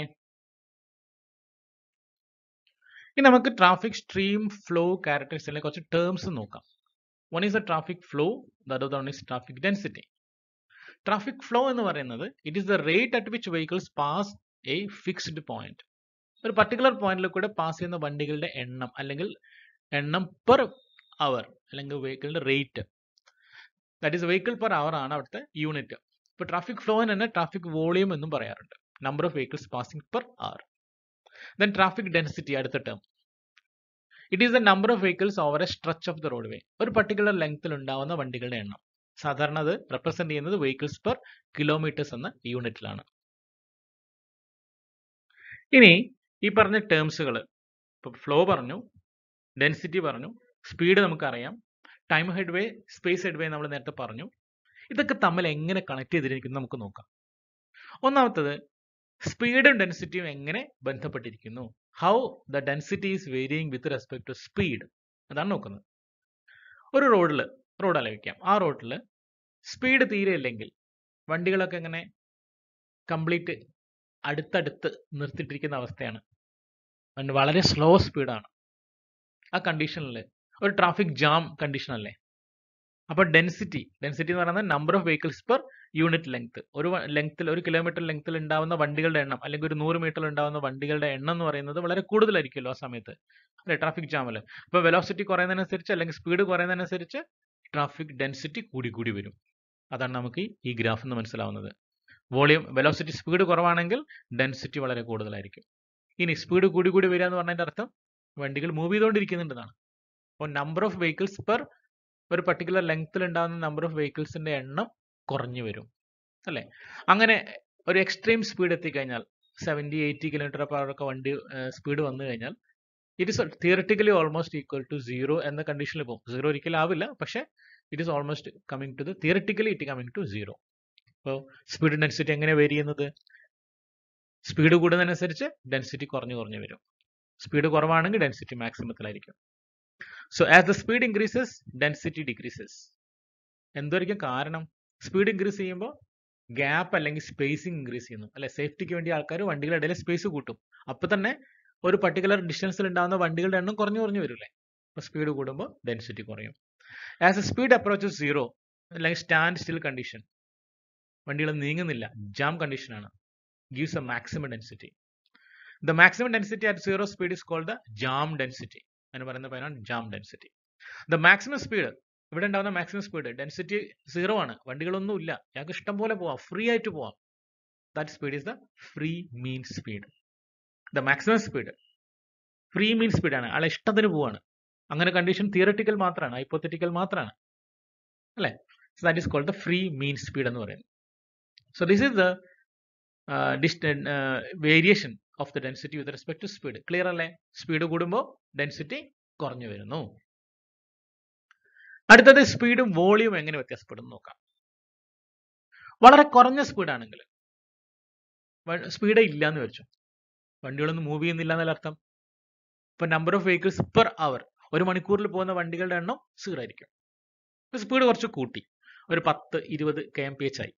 ഇനി നമുക്ക് ട്രാഫിക് സ്ട്രീം ഫ്ലോ ക്യാരക്ടറിസ്റ്റിലെ കുറച്ച് ടേംസ് നോക്കാം one is a traffic flow the one is traffic density traffic flow എന്ന് പറയുന്നത് it is the rate at which vehicles pass a fixed point ഒരു പർട്ടിക്കുലർ പോയിന്റിൽ കൂടെ പാസ് ചെയ്യുന്ന വണ്ടികളുടെ എണ്ണം അല്ലെങ്കിൽ എണ്ണം പെർ അവർ അല്ലെങ്കിൽ വെഹിക്കിളിന്റെ rate that is vehicle per hour ആണ് അവിടുത്തെ യൂണിറ്റ് ഇപ്പോൾ ട്രാഫിക് ഫ്ലോന് തന്നെ ട്രാഫിക് വോളിയം എന്നും പറയാറുണ്ട് number of vehicles passing per hour then traffic density അടുത്ത term it is the number of vehicles over a stretch of the roadway ഒരു particular ലെങ്ത്തിൽ ഉണ്ടാവുന്ന വണ്ടികളുടെ എണ്ണം സാധാരണ അത് റെപ്രസെന്റ് ചെയ്യുന്നത് വെഹിക്കിൾസ് പെർ കിലോമീറ്റേഴ്സ് എന്ന യൂണിറ്റിലാണ് ഇനി ഈ പറഞ്ഞ ടേംസുകൾ ഇപ്പൊ ഫ്ലോ പറഞ്ഞു ഡെൻസിറ്റി പറഞ്ഞു സ്പീഡ് നമുക്കറിയാം time headway space headway നമ്മൾ നേരത്തെ പറഞ്ഞു ഇതൊക്കെ തമ്മിൽ എങ്ങനെ കണക്ട് ചെയ്തിരിക്കുന്നു നമുക്ക് നോക്കാം ഒന്നാമത്തത് സ്പീഡും ഡെൻസിറ്റിയും എങ്ങനെ ബന്ധപ്പെട്ടിരിക്കുന്നു how the density is varying with respect to speed അതാണ് നോക്കുന്നത് ഒരു റോഡിൽ റോഡ് ആലോചിക്കാം ആ റോഡിൽ സ്പീഡ് തീരെ ഇല്ലെങ്കിൽ വണ്ടികളൊക്കെ ഇങ്ങനെ കംപ്ലീറ്റ് അടുത്തടുത്ത് നിർത്തിയിട്ടിരിക്കുന്ന അവസ്ഥയാണ് വണ്ടി വളരെ സ്ലോ സ്പീഡാണ് ആ കണ്ടീഷനിൽ ഒരു ട്രാഫിക് ജാം കണ്ടീഷൻ അല്ലേ അപ്പോൾ ഡെൻസിറ്റി ഡെൻസിറ്റി എന്ന് പറയുന്നത് number of vehicles per unit length ഒരു ലെങ്ത്തിൽ ഒരു കിലോമീറ്റർ ലെങ്ത്തിൽ ഉണ്ടാവുന്ന വണ്ടികളുടെ എണ്ണം അല്ലെങ്കിൽ ഒരു നൂറ് മീറ്റർ ഉണ്ടാവുന്ന വണ്ടികളുടെ എണ്ണം എന്ന് പറയുന്നത് വളരെ കൂടുതലായിരിക്കുമല്ലോ ആ സമയത്ത് അല്ലെ ട്രാഫിക് ജാമിൽ അപ്പോൾ വെലോസിറ്റി കുറയുന്നതിനനുസരിച്ച് അല്ലെങ്കിൽ സ്പീഡ് കുറയുന്നതിനനുസരിച്ച് ട്രാഫിക് ഡെൻസിറ്റി കൂടി കൂടി വരും അതാണ് നമുക്ക് ഈ ഗ്രാഫ് എന്ന് മനസ്സിലാവുന്നത് വോളിയം വെലോസിറ്റി സ്പീഡ് കുറവാണെങ്കിൽ ഡെൻസിറ്റി വളരെ കൂടുതലായിരിക്കും ഇനി സ്പീഡ് കൂടി കൂടി വരിക എന്ന് പറഞ്ഞതിന്റെ അർത്ഥം വണ്ടികൾ മൂവ് ചെയ്തുകൊണ്ടിരിക്കുന്നുണ്ടെന്നാണ് അപ്പോൾ നമ്പർ ഓഫ് വെഹിക്കിൾസ് പെർ ഒരു പർട്ടിക്കുലർ ലെങ്ത്തിൽ ഉണ്ടാകുന്ന നമ്പർ ഓഫ് വെഹിക്കിൾസിന്റെ എണ്ണം കുറഞ്ഞു വരും അല്ലേ അങ്ങനെ ഒരു എക്സ്ട്രീം സ്പീഡ് എത്തിക്കഴിഞ്ഞാൽ seventy eighty kilometre per hour ഒക്കെ വണ്ടി സ്പീഡ് വന്നു കഴിഞ്ഞാൽ it is theoretically almost equal to zero എന്ന കണ്ടീഷനിൽ പോകും സീറോ ഒരിക്കലും ആവില്ല പക്ഷെ it is almost coming to the theoretically it coming to zero അപ്പോൾ സ്പീഡ് ഡെൻസിറ്റി എങ്ങനെ വേരി ചെയ്യുന്നത് സ്പീഡ് കൂടുന്നതനുസരിച്ച് ഡെൻസിറ്റി കുറഞ്ഞു കുറഞ്ഞു വരും സ്പീഡ് കുറവാണെങ്കിൽ ഡെൻസിറ്റി മാക്സിമത്തിലായിരിക്കും so as the speed increases density decreases എന്തായിരിക്കും കാരണം സ്പീഡ് ഇൻക്രീസ് ചെയ്യുമ്പോൾ ഗ്യാപ്പ് അല്ലെങ്കിൽ സ്പേസിങ് ഇൻക്രീസ് ചെയ്യുന്നു അല്ലെ സേഫ്റ്റിക്ക് വേണ്ടി ആൾക്കാർ വണ്ടികളുടെ ഇടയിൽ സ്പേസ് കൂട്ടും അപ്പൊ തന്നെ ഒരു പർട്ടിക്കുലർ ഡിസ്റ്റൻസിൽ ഉണ്ടാകുന്ന വണ്ടികളുടെ എണ്ണം കുറഞ്ഞു കുറഞ്ഞു വരില്ലേ അപ്പൊ സ്പീഡ് കൂടുമ്പോൾ ഡെൻസിറ്റി കുറയും as a speed approaches zero അല്ലെങ്കിൽ സ്റ്റാൻഡ് സ്റ്റിൽ കണ്ടീഷൻ വണ്ടികൾ നീങ്ങുന്നില്ല ജാം കണ്ടീഷനാണ് gives a maximum density the maximum density at zero speed is called the jam density എന്ന് പറയുന്ന പേരാണ് jam density the maximum speed ഇവിടെ ഉണ്ടാകുന്ന മാക്സിമം സ്പീഡ് ഡെൻസിറ്റി സീറോ ആണ് വണ്ടികളൊന്നും ഇല്ല ഞങ്ങൾക്ക് ഇഷ്ടം പോലെ പോവാം ഫ്രീ ആയിട്ട് പോവാം that speed is the free mean speed the maximum speed free mean സ്പീഡാണ് ആളെ ഇഷ്ടത്തിന് പോവാണ് അങ്ങനെ കണ്ടീഷൻ തിയറട്ടിക്കൽ മാത്രമാണ് ഹൈപ്പോത്തറ്റിക്കൽ മാത്രമാണ് അല്ലേ that is called the free mean speed എന്ന് പറയുന്നത് so this is the distance variation of the density with respect to speed clear അല്ലേ സ്പീഡ് കൂടുമ്പോൾ ഡെൻസിറ്റി കുറഞ്ഞു വരുന്നു അടുത്തത് സ്പീഡും വോളിയും എങ്ങനെ വ്യത്യാസപ്പെടുന്നു നോക്കാം വളരെ കുറഞ്ഞ സ്പീഡാണെങ്കിൽ സ്പീഡ് ഇല്ല എന്ന് വെച്ചു വണ്ടികളൊന്നും മൂവ് ചെയ്യുന്നില്ല എന്നല്ല അർത്ഥം ഇപ്പൊ number of vehicles per hour ഒരു മണിക്കൂറിൽ പോകുന്ന വണ്ടികളുടെ എണ്ണം സീറോ ആയിരിക്കും സ്പീഡ് കുറച്ച് കൂട്ടി ഒരു പത്ത് ഇരുപത് കെ എം പി എച്ച് ആയി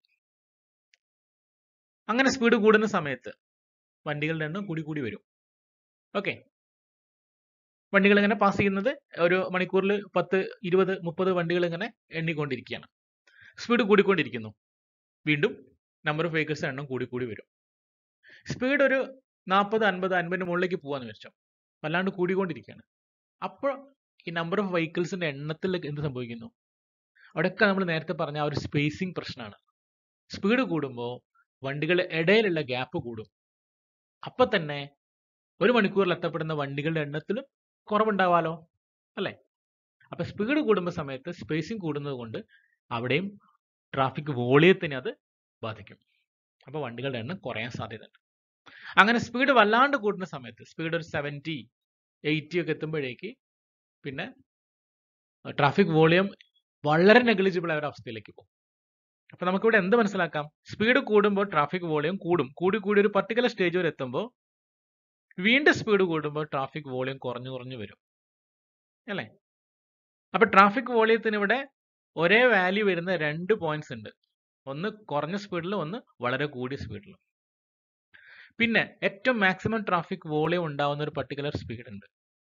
അങ്ങനെ സ്പീഡ് കൂടുന്ന സമയത്ത് വണ്ടികളുടെ എണ്ണം കൂടി കൂടി വരും ഓക്കെ വണ്ടികൾ ഇങ്ങനെ പാസ് ചെയ്യുന്നത് ഒരു മണിക്കൂറിൽ പത്ത് ഇരുപത് മുപ്പത് വണ്ടികൾ ഇങ്ങനെ എണ്ണിക്കൊണ്ടിരിക്കുകയാണ് സ്പീഡ് കൂടിക്കൊണ്ടിരിക്കുന്നു വീണ്ടും നമ്പർ ഓഫ് വെഹിക്കിൾസ് എണ്ണം കൂടി കൂടി വരും സ്പീഡ് ഒരു നാൽപ്പത് അൻപത് അൻപതിന് മുകളിലേക്ക് പോകാന്ന് വെച്ചോ വല്ലാണ്ട് കൂടിക്കൊണ്ടിരിക്കുകയാണ് അപ്പോൾ ഈ നമ്പർ ഓഫ് വെഹിക്കിൾസിന്റെ എണ്ണത്തിൽ എന്ത് സംഭവിക്കുന്നു അവിടെയൊക്കെ നമ്മൾ നേരത്തെ പറഞ്ഞ ആ ഒരു സ്പേസിംഗ് പ്രശ്നമാണ് സ്പീഡ് കൂടുമ്പോൾ വണ്ടികളുടെ ഇടയിലുള്ള ഗ്യാപ്പ് കൂടും അപ്പൊ തന്നെ ഒരു മണിക്കൂറിൽ എത്തപ്പെടുന്ന വണ്ടികളുടെ എണ്ണത്തിലും കുറവുണ്ടാവാലോ അല്ലേ അപ്പൊ സ്പീഡ് കൂടുമ്പോൾ സമയത്ത് സ്പേസിംഗ് കൂടുന്നത് കൊണ്ട് അവിടെയും ട്രാഫിക് വോളിയത്തിനെ അത് ബാധിക്കും അപ്പൊ വണ്ടികളുടെ എണ്ണം കുറയാൻ സാധ്യതയുണ്ട് അങ്ങനെ സ്പീഡ് വല്ലാണ്ട് കൂടുന്ന സമയത്ത് സ്പീഡ് ഒരു സെവൻറ്റി എയ്റ്റി ഒക്കെ എത്തുമ്പോഴേക്ക് പിന്നെ ട്രാഫിക് വോളിയം വളരെ നെഗ്ലിജിബിൾ ആയ ഒരു അവസ്ഥയിലേക്ക് പോകും അപ്പൊ നമുക്കിവിടെ എന്ത് മനസ്സിലാക്കാം സ്പീഡ് കൂടുമ്പോൾ ട്രാഫിക് വോളിയം കൂടും കൂടി കൂടി ഒരു പർട്ടിക്കുലർ സ്റ്റേജ് വരെ എത്തുമ്പോൾ വീണ്ടും സ്പീഡ് കൂടുമ്പോൾ ട്രാഫിക് വോളിയം കുറഞ്ഞു കുറഞ്ഞു വരും അല്ലേ അപ്പൊ ട്രാഫിക് വോളിയത്തിന് ഇവിടെ ഒരേ വാല്യൂ വരുന്ന രണ്ട് പോയിന്റ്സ് ഉണ്ട് ഒന്ന് കുറഞ്ഞ സ്പീഡിലും ഒന്ന് വളരെ കൂടിയ സ്പീഡിലും പിന്നെ ഏറ്റവും മാക്സിമം ട്രാഫിക് വോളിയം ഉണ്ടാവുന്ന ഒരു പർട്ടിക്കുലർ സ്പീഡ് ഉണ്ട്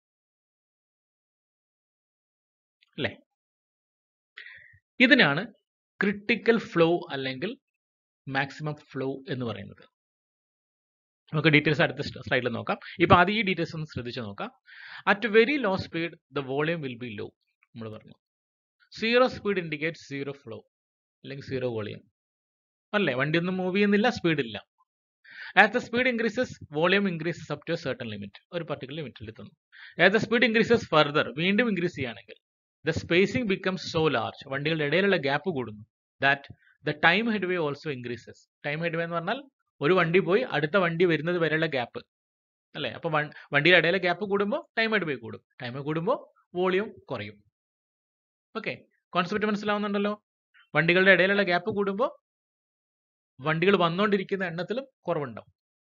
അല്ലേ ഇതിനാണ് ക്രിട്ടിക്കൽ ഫ്ലോ അല്ലെങ്കിൽ മാക്സിമം ഫ്ലോ എന്ന് പറയുന്നത് നമുക്ക് ഡീറ്റെയിൽസ് അടുത്ത സ്ലൈഡിൽ നോക്കാം ഇപ്പൊ ആദ്യം ഈ ഡീറ്റെയിൽസ് ഒന്ന് ശ്രദ്ധിച്ച് നോക്കാം at very low speed the volume will be low നമ്മൾ പറഞ്ഞു zero speed indicate zero flow അല്ലെങ്കിൽ സീറോ വോളിയം അല്ലേ വണ്ടി ഒന്നും മൂവ് ചെയ്യുന്നില്ല സ്പീഡ് ഇല്ല as the speed increases volume increases up to certain limit ഒരു പർട്ടിക്കുലർ ലിമിറ്റിൽ എത്തുന്നു as the speed increases further വീണ്ടും ഇൻക്രീസ് ചെയ്യുകയാണെങ്കിൽ the spacing becomes so large വണ്ടികളുടെ ഇടയിലുള്ള ഗ്യാപ്പ് കൂടുന്നു that the time headway also increases time head വേ എന്ന് പറഞ്ഞാൽ ഒരു വണ്ടി പോയി അടുത്ത വണ്ടി വരുന്നത് വരെയുള്ള ഗ്യാപ്പ് അല്ലേ അപ്പൊ വണ്ടിയുടെ ഇടയിലെ ഗ്യാപ്പ് കൂടുമ്പോൾ ടൈം ഹെഡ് വേ കൂടും ടൈം കൂടുമ്പോൾ വോളിയം കുറയും ഓക്കെ കോൺസെപ്റ്റ് മനസ്സിലാവുന്നുണ്ടല്ലോ വണ്ടികളുടെ ഇടയിലുള്ള ഗ്യാപ്പ് കൂടുമ്പോൾ വണ്ടികൾ വന്നുകൊണ്ടിരിക്കുന്ന എണ്ണത്തിലും കുറവുണ്ടാവും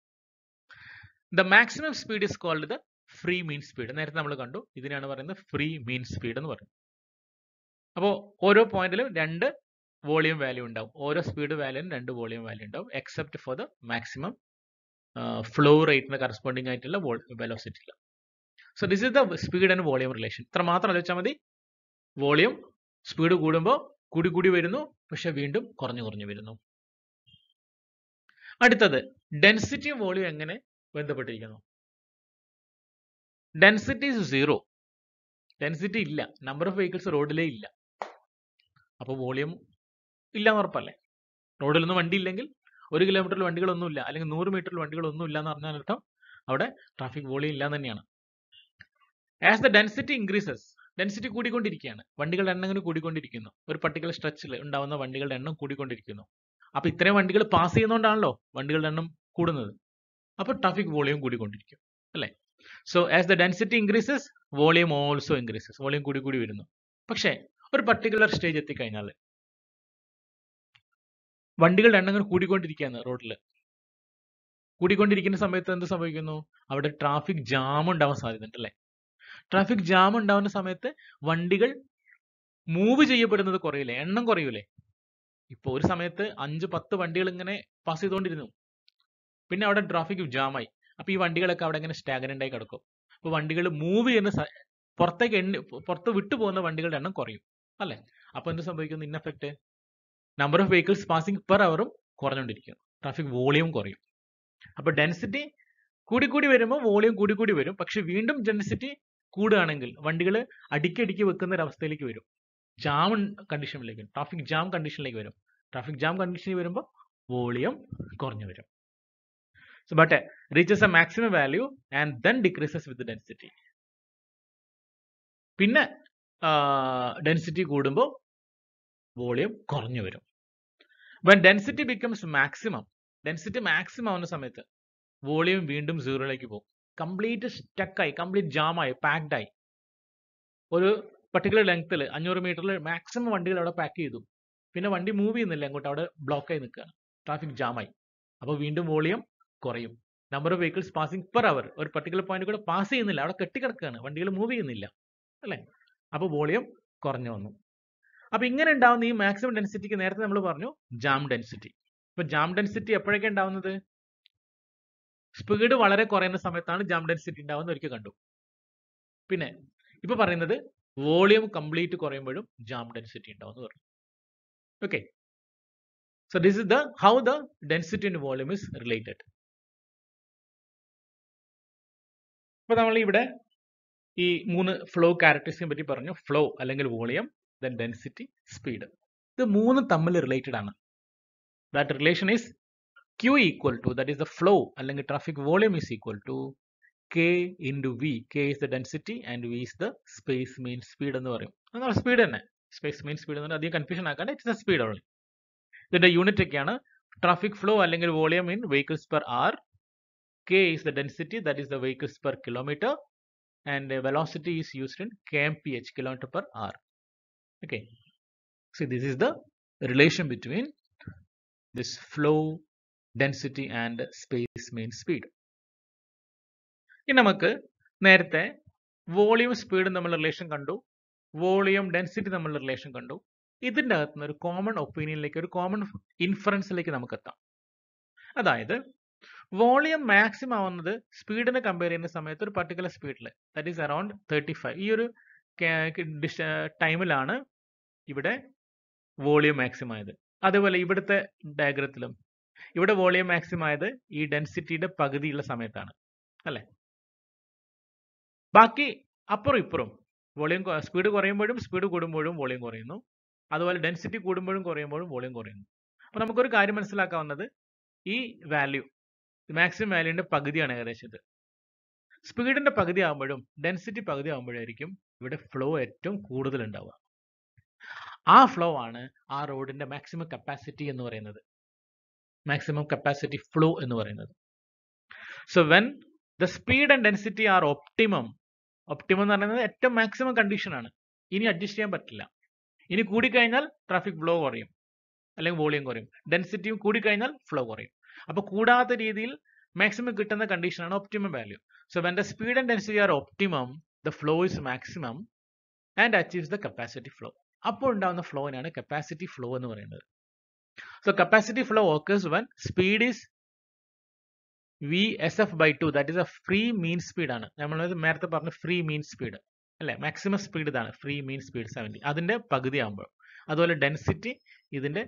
the maximum speed is called the free mean speed നേരത്തെ നമ്മൾ കണ്ടു ഇതിനാണ് പറയുന്നത് ഫ്രീ മീൻ സ്പീഡ് എന്ന് പറയുന്നത് അപ്പോൾ ഓരോ പോയിന്റിലും രണ്ട് വോളിയം വാല്യൂ ഉണ്ടാവും ഓരോ സ്പീഡ് വാല്യൂനും രണ്ട് വോളിയം വാല്യൂ ഉണ്ടാവും except for the maximum flow റേറ്റിന് കറസ്പോണ്ടിങ് ആയിട്ടുള്ള വെലോസിറ്റിയിൽ so this is the speed and volume relation ഇത്ര മാത്രം ആലോചിച്ചാൽ മതി വോളിയം സ്പീഡ് കൂടുമ്പോൾ കൂടി കൂടി വരുന്നു പക്ഷെ വീണ്ടും കുറഞ്ഞു കുറഞ്ഞു വരുന്നു അടുത്തത് ഡെൻസിറ്റിയും വോളിയം എങ്ങനെ ബന്ധപ്പെട്ടിരിക്കുന്നു ഡെൻസിറ്റി ഇസ് സീറോ ഡെൻസിറ്റി ഇല്ല നമ്പർ ഓഫ് വെഹിക്കിൾസ് റോഡിലേ ഇല്ല അപ്പോൾ വോളിയം ഇല്ല എന്ന് ഉറപ്പല്ലേ റോഡിലൊന്നും വണ്ടി ഇല്ലെങ്കിൽ ഒരു കിലോമീറ്ററിൽ വണ്ടികളൊന്നും ഇല്ല അല്ലെങ്കിൽ നൂറ് മീറ്ററിൽ വണ്ടികളൊന്നും ഇല്ല എന്ന് പറഞ്ഞാൽ അർത്ഥം അവിടെ ട്രാഫിക് വോളിയം ഇല്ല എന്ന് തന്നെയാണ് as the density increases density കൂടിക്കൊണ്ടിരിക്കുകയാണ് വണ്ടികളുടെ എണ്ണം ഇങ്ങനെ കൂടിക്കൊണ്ടിരിക്കുന്നു ഒരു പർട്ടിക്കുലർ സ്ട്രെച്ചിൽ ഉണ്ടാവുന്ന വണ്ടികളുടെ എണ്ണം കൂടിക്കൊണ്ടിരിക്കുന്നു അപ്പൊ ഇത്രയും വണ്ടികൾ പാസ് ചെയ്യുന്നതുകൊണ്ടാണല്ലോ വണ്ടികളുടെ എണ്ണം കൂടുന്നത് അപ്പൊ ട്രാഫിക് വോളിയം കൂടിക്കൊണ്ടിരിക്കും അല്ലേ so as the density increases volume also increases volume കൂടി കൂടി വരുന്നു പക്ഷേ ഒരു പർട്ടിക്കുലർ സ്റ്റേജ് എത്തിക്കഴിഞ്ഞാൽ വണ്ടികളുടെ എണ്ണം ഇങ്ങനെ കൂടിക്കൊണ്ടിരിക്കുകയാണ് റോഡിൽ കൂടിക്കൊണ്ടിരിക്കുന്ന സമയത്ത് എന്ത് സംഭവിക്കുന്നു അവിടെ ട്രാഫിക് ജാം ഉണ്ടാവാൻ സാധ്യതയുണ്ട് അല്ലേ ട്രാഫിക് ജാം ഉണ്ടാവുന്ന സമയത്ത് വണ്ടികൾ മൂവ് ചെയ്യപ്പെടുന്നത് കുറയില്ലേ എണ്ണം കുറയൂലേ ഇപ്പൊ ഒരു സമയത്ത് അഞ്ച് പത്ത് വണ്ടികൾ ഇങ്ങനെ പാസ് ചെയ്തുകൊണ്ടിരുന്നു പിന്നെ അവിടെ ട്രാഫിക് ജാമായി അപ്പൊ ഈ വണ്ടികളൊക്കെ അവിടെ ഇങ്ങനെ സ്റ്റാഗനന്റ് ആയി കിടക്കും അപ്പൊ വണ്ടികൾ മൂവ് ചെയ്യുന്ന സ- പുറത്തേക്ക് എണ്ണി പുറത്ത് വിട്ടു പോകുന്ന വണ്ടികളുടെ എണ്ണം കുറയും അല്ലെ അപ്പൊ എന്ത് സംഭവിക്കുന്നു in effect number of vehicles passing per അവറും കുറഞ്ഞുകൊണ്ടിരിക്കും ട്രാഫിക് വോളിയം കുറയും അപ്പൊ ഡെൻസിറ്റി കൂടി കൂടി വരുമ്പോൾ വോളിയം കൂടി കൂടി വരും പക്ഷെ വീണ്ടും ഡെൻസിറ്റി കൂടുകയാണെങ്കിൽ വണ്ടികൾ അടിക്കടിക്ക് വെക്കുന്ന ഒരു അവസ്ഥയിലേക്ക് വരും ജാം കണ്ടീഷനിലേക്ക് ട്രാഫിക് ജാം കണ്ടീഷനിലേക്ക് വരും ട്രാഫിക് ജാം കണ്ടീഷനിൽ വരുമ്പോൾ വോളിയം കുറഞ്ഞു വരും so but uh, reaches a maximum value and then decreases with the density പിന്നെ ഡെൻസിറ്റി കൂടുമ്പോൾ വോളിയം കുറഞ്ഞു വരും when density becomes maximum density maximum ആവുന്ന സമയത്ത് വോളിയം വീണ്ടും സീറോയിലേക്ക് പോകും കംപ്ലീറ്റ് സ്റ്റക്കായി കംപ്ലീറ്റ് ജാമായി പാക്ഡ് ആയി ഒരു പർട്ടിക്കുലർ ലെങ്ത്തിൽ അഞ്ഞൂറ് മീറ്ററിൽ മാക്സിമം വണ്ടികൾ അവിടെ പാക്ക് ചെയ്തു പിന്നെ വണ്ടി മൂവ് ചെയ്യുന്നില്ല അങ്ങോട്ട് അവിടെ ബ്ലോക്ക് ആയി നിൽക്കുകയാണ് ട്രാഫിക് ജാമായി അപ്പോൾ വീണ്ടും വോളിയം കുറയും number of vehicles passing per hour ഒരു പർട്ടിക്കുലർ പോയിന്റ് കൂടെ പാസ് ചെയ്യുന്നില്ല അവിടെ കെട്ടിക്കിടക്കുകയാണ് വണ്ടികൾ മൂവ് ചെയ്യുന്നില്ല അല്ലേ അപ്പോൾ വോളിയം കുറഞ്ഞു വന്നു അപ്പോൾ ഇങ്ങനെ ഉണ്ടാവുന്ന ഈ മാക്സിമം ഡെൻസിറ്റിക്ക് നേരത്തെ നമ്മൾ പറഞ്ഞു ജാം ഡെൻസിറ്റി ഇപ്പൊ ജാം ഡെൻസിറ്റി എപ്പോഴൊക്കെ ഉണ്ടാവുന്നത് സ്പീഡ് വളരെ കുറയുന്ന സമയത്താണ് ജാം ഡെൻസിറ്റി ഉണ്ടാവുന്നത് ഒരിക്കൽ കണ്ടു പിന്നെ ഇപ്പൊ പറയുന്നത് വോളിയം കംപ്ലീറ്റ് കുറയുമ്പോഴും ജാം ഡെൻസിറ്റി ഉണ്ടാവും എന്ന് പറഞ്ഞു okay so this is the how the density and volume is related അപ്പൊ നമ്മൾ ഇവിടെ ഈ മൂന്ന് ഫ്ലോ ക്യാരക്ടറിസ്റ്റിനെ പറ്റി പറഞ്ഞു ഫ്ലോ അല്ലെങ്കിൽ വോളിയം ദെൻ ഡെൻസിറ്റി സ്പീഡ് ഇത് മൂന്നും തമ്മിൽ റിലേറ്റഡ് ആണ് that relation is q equal to that is the flow അല്ലെങ്കിൽ traffic volume is equal to k into v k is the density and v is the space mean speed എന്ന് പറയും അത് speed തന്നെ space mean speed എന്ന് അധികം confusion ആക്കാണ്ട് it's a speed only ഇതിന്റെ unit ഒക്കെയാണ് ട്രാഫിക് ഫ്ലോ അല്ലെങ്കിൽ volume in vehicles per hour k is the density that is the vehicles per kilometre and velocity is used in k M P h kilometre per hour okay so this is the relation between this flow density and space mean speed ഇനി നമുക്ക് നേരത്തെ volume സ്പീഡും തമ്മിലുള്ള relation കണ്ടു volume density തമ്മിലുള്ള relation കണ്ടു ഇതിൻ്റെ അകത്ത് നിന്ന് ഒരു കോമൺ ഒപ്പീനിയനിലേക്ക് ഒരു കോമൺ ഇൻഫറൻസിലേക്ക് നമുക്ക് എത്താം അതായത് വോളിയം മാക്സിമം ആവുന്നത് സ്പീഡിനെ കമ്പയർ ചെയ്യുന്ന സമയത്ത് ഒരു പർട്ടിക്കുലർ സ്പീഡിൽ that is around thirty five ഈ ഒരു ടൈമിലാണ് ഇവിടെ വോളിയം മാക്സിമം ആയത് അതേപോലെ ഇവിടുത്തെ ഡയഗ്രത്തിലും ഇവിടെ വോളിയം മാക്സിമം ആയത് ഈ ഡെൻസിറ്റിയുടെ പകുതിയുള്ള സമയത്താണ് അല്ലേ ബാക്കി അപ്പുറം ഇപ്പുറം വോളിയം സ്പീഡ് കുറയുമ്പോഴും സ്പീഡ് കൂടുമ്പോഴും വോളിയം കുറയുന്നു അതുപോലെ ഡെൻസിറ്റി കൂടുമ്പോഴും കുറയുമ്പോഴും വോളിയം കുറയുന്നു അപ്പോൾ നമുക്കൊരു കാര്യം മനസ്സിലാക്കാവുന്നത് ഈ വാല്യൂ മാക്സിമം വാല്യൂവിന്റെ പകുതിയാണ് ഏകദേശം ഇത് സ്പീഡിന്റെ പകുതി ആകുമ്പോഴും ഡെൻസിറ്റി പകുതി ആകുമ്പോഴായിരിക്കും ഇവിടെ ഫ്ലോ ഏറ്റവും കൂടുതൽ ഉണ്ടാവുക ആ ഫ്ലോ ആണ് ആ റോഡിന്റെ മാക്സിമം കപ്പാസിറ്റി എന്ന് പറയുന്നത് മാക്സിമം കപ്പാസിറ്റി ഫ്ലോ എന്ന് പറയുന്നത് so when the speed and density are optimum optimum എന്ന് പറയുന്നത് ഏറ്റവും മാക്സിമം കണ്ടീഷൻ ആണ് ഇനി അഡ്ജസ്റ്റ് ചെയ്യാൻ പറ്റില്ല ഇനി കൂടിക്കഴിഞ്ഞാൽ ട്രാഫിക് ഫ്ലോ കുറയും അല്ലെങ്കിൽ വോളിയം കുറയും ഡെൻസിറ്റിയും കൂടിക്കഴിഞ്ഞാൽ ഫ്ലോ കുറയും അപ്പോൾ കൂടാത്ത രീതിയിൽ മാക്സിമം കിട്ടുന്ന കണ്ടീഷനാണ് optimum value so when the speed and density are optimum the flow is maximum and achieves the capacity flow അപ്പോൾ ഉണ്ടാകുന്ന ഫ്ലോയിനാണ് കപ്പാസിറ്റി ഫ്ലോ എന്ന് പറയുന്നത് so capacity flow occurs when speed is v s f by two that is a free mean speed ആണ് നമ്മൾ നേരത്തെ പറഞ്ഞ free mean speed അല്ലെ മാക്സിമം സ്പീഡ് ഇതാണ് ഫ്രീ മീൻ സ്പീഡ് സെവൻറ്റി അതിന്റെ പകുതി ആകുമ്പോൾ അതുപോലെ ഡെൻസിറ്റി ഇതിന്റെ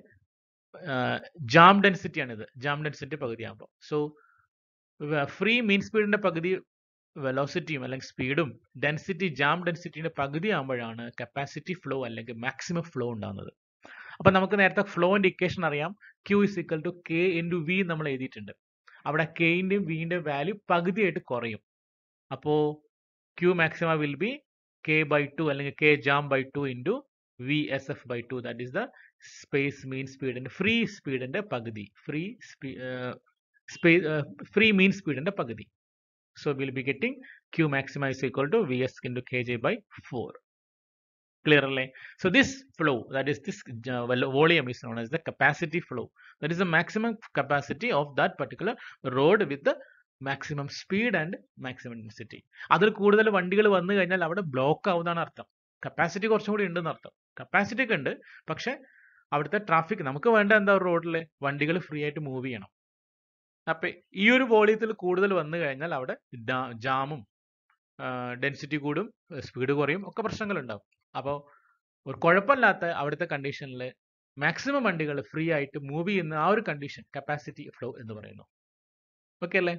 ജാം ഡെൻസിറ്റി ആണ് ഇത് ജാം ഡെൻസിറ്റി പകുതി ആകുമ്പോൾ സോ ഫ്രീ മീൻ സ്പീഡിന്റെ പകുതി വെലോസിറ്റിയും അല്ലെങ്കിൽ സ്പീഡും ഡെൻസിറ്റി ജാം ഡെൻസിറ്റിയുടെ പകുതി ആകുമ്പോഴാണ് കപ്പാസിറ്റി ഫ്ലോ അല്ലെങ്കിൽ മാക്സിമം ഫ്ലോ ഉണ്ടാകുന്നത് അപ്പൊ നമുക്ക് നേരത്തെ ഫ്ലോന്റെ ഇക്വേഷൻ അറിയാം q is equal to k into v നമ്മൾ എഴുതിയിട്ടുണ്ട് അവിടെ കെയിന്റെയും വിന്റെയും വാല്യൂ പകുതിയായിട്ട് കുറയും അപ്പോ q maxima will be k by two അല്ലെങ്കിൽ k jam by two into v s f by two that is the space mean സ്പീഡിന്റെ ഫ്രീ സ്പീഡിന്റെ പകുതി ഫ്രീ സ്പേസ് ഫ്രീ മീൻ സ്പീഡിന്റെ പകുതി so will be getting Q maxima is equal to v s into k j by four clear അല്ലേ so this flow that is this uh, volume is known as the capacity flow that is the maximum capacity of that particular road with the maximum speed and maximum density അതിൽ കൂടുതൽ വണ്ടികൾ വന്നു കഴിഞ്ഞാൽ അവിടെ block ആവുന്നതാണ് അർത്ഥം capacity കുറച്ചും കൂടി ഉണ്ടെന്ന് അർത്ഥം കപ്പാസിറ്റി ഒക്കെ ഉണ്ട് പക്ഷെ അവിടുത്തെ ട്രാഫിക് നമുക്ക് വേണ്ട എന്താ റോഡിൽ വണ്ടികൾ ഫ്രീ ആയിട്ട് മൂവ് ചെയ്യണം അപ്പൊ ഈ ഒരു വോളിയത്തിൽ കൂടുതൽ വന്നു കഴിഞ്ഞാൽ അവിടെ ജാമും ഡെൻസിറ്റി കൂടും സ്പീഡ് കുറയും ഒക്കെ പ്രശ്നങ്ങൾ ഉണ്ടാവും അപ്പോൾ ഒരു കുഴപ്പമില്ലാത്ത അവിടുത്തെ കണ്ടീഷനിൽ മാക്സിമം വണ്ടികൾ ഫ്രീ ആയിട്ട് മൂവ് ചെയ്യുന്ന ആ ഒരു കണ്ടീഷൻ കപ്പാസിറ്റി ഫ്ലോ എന്ന് പറയുന്നു ഓക്കെ അല്ലേ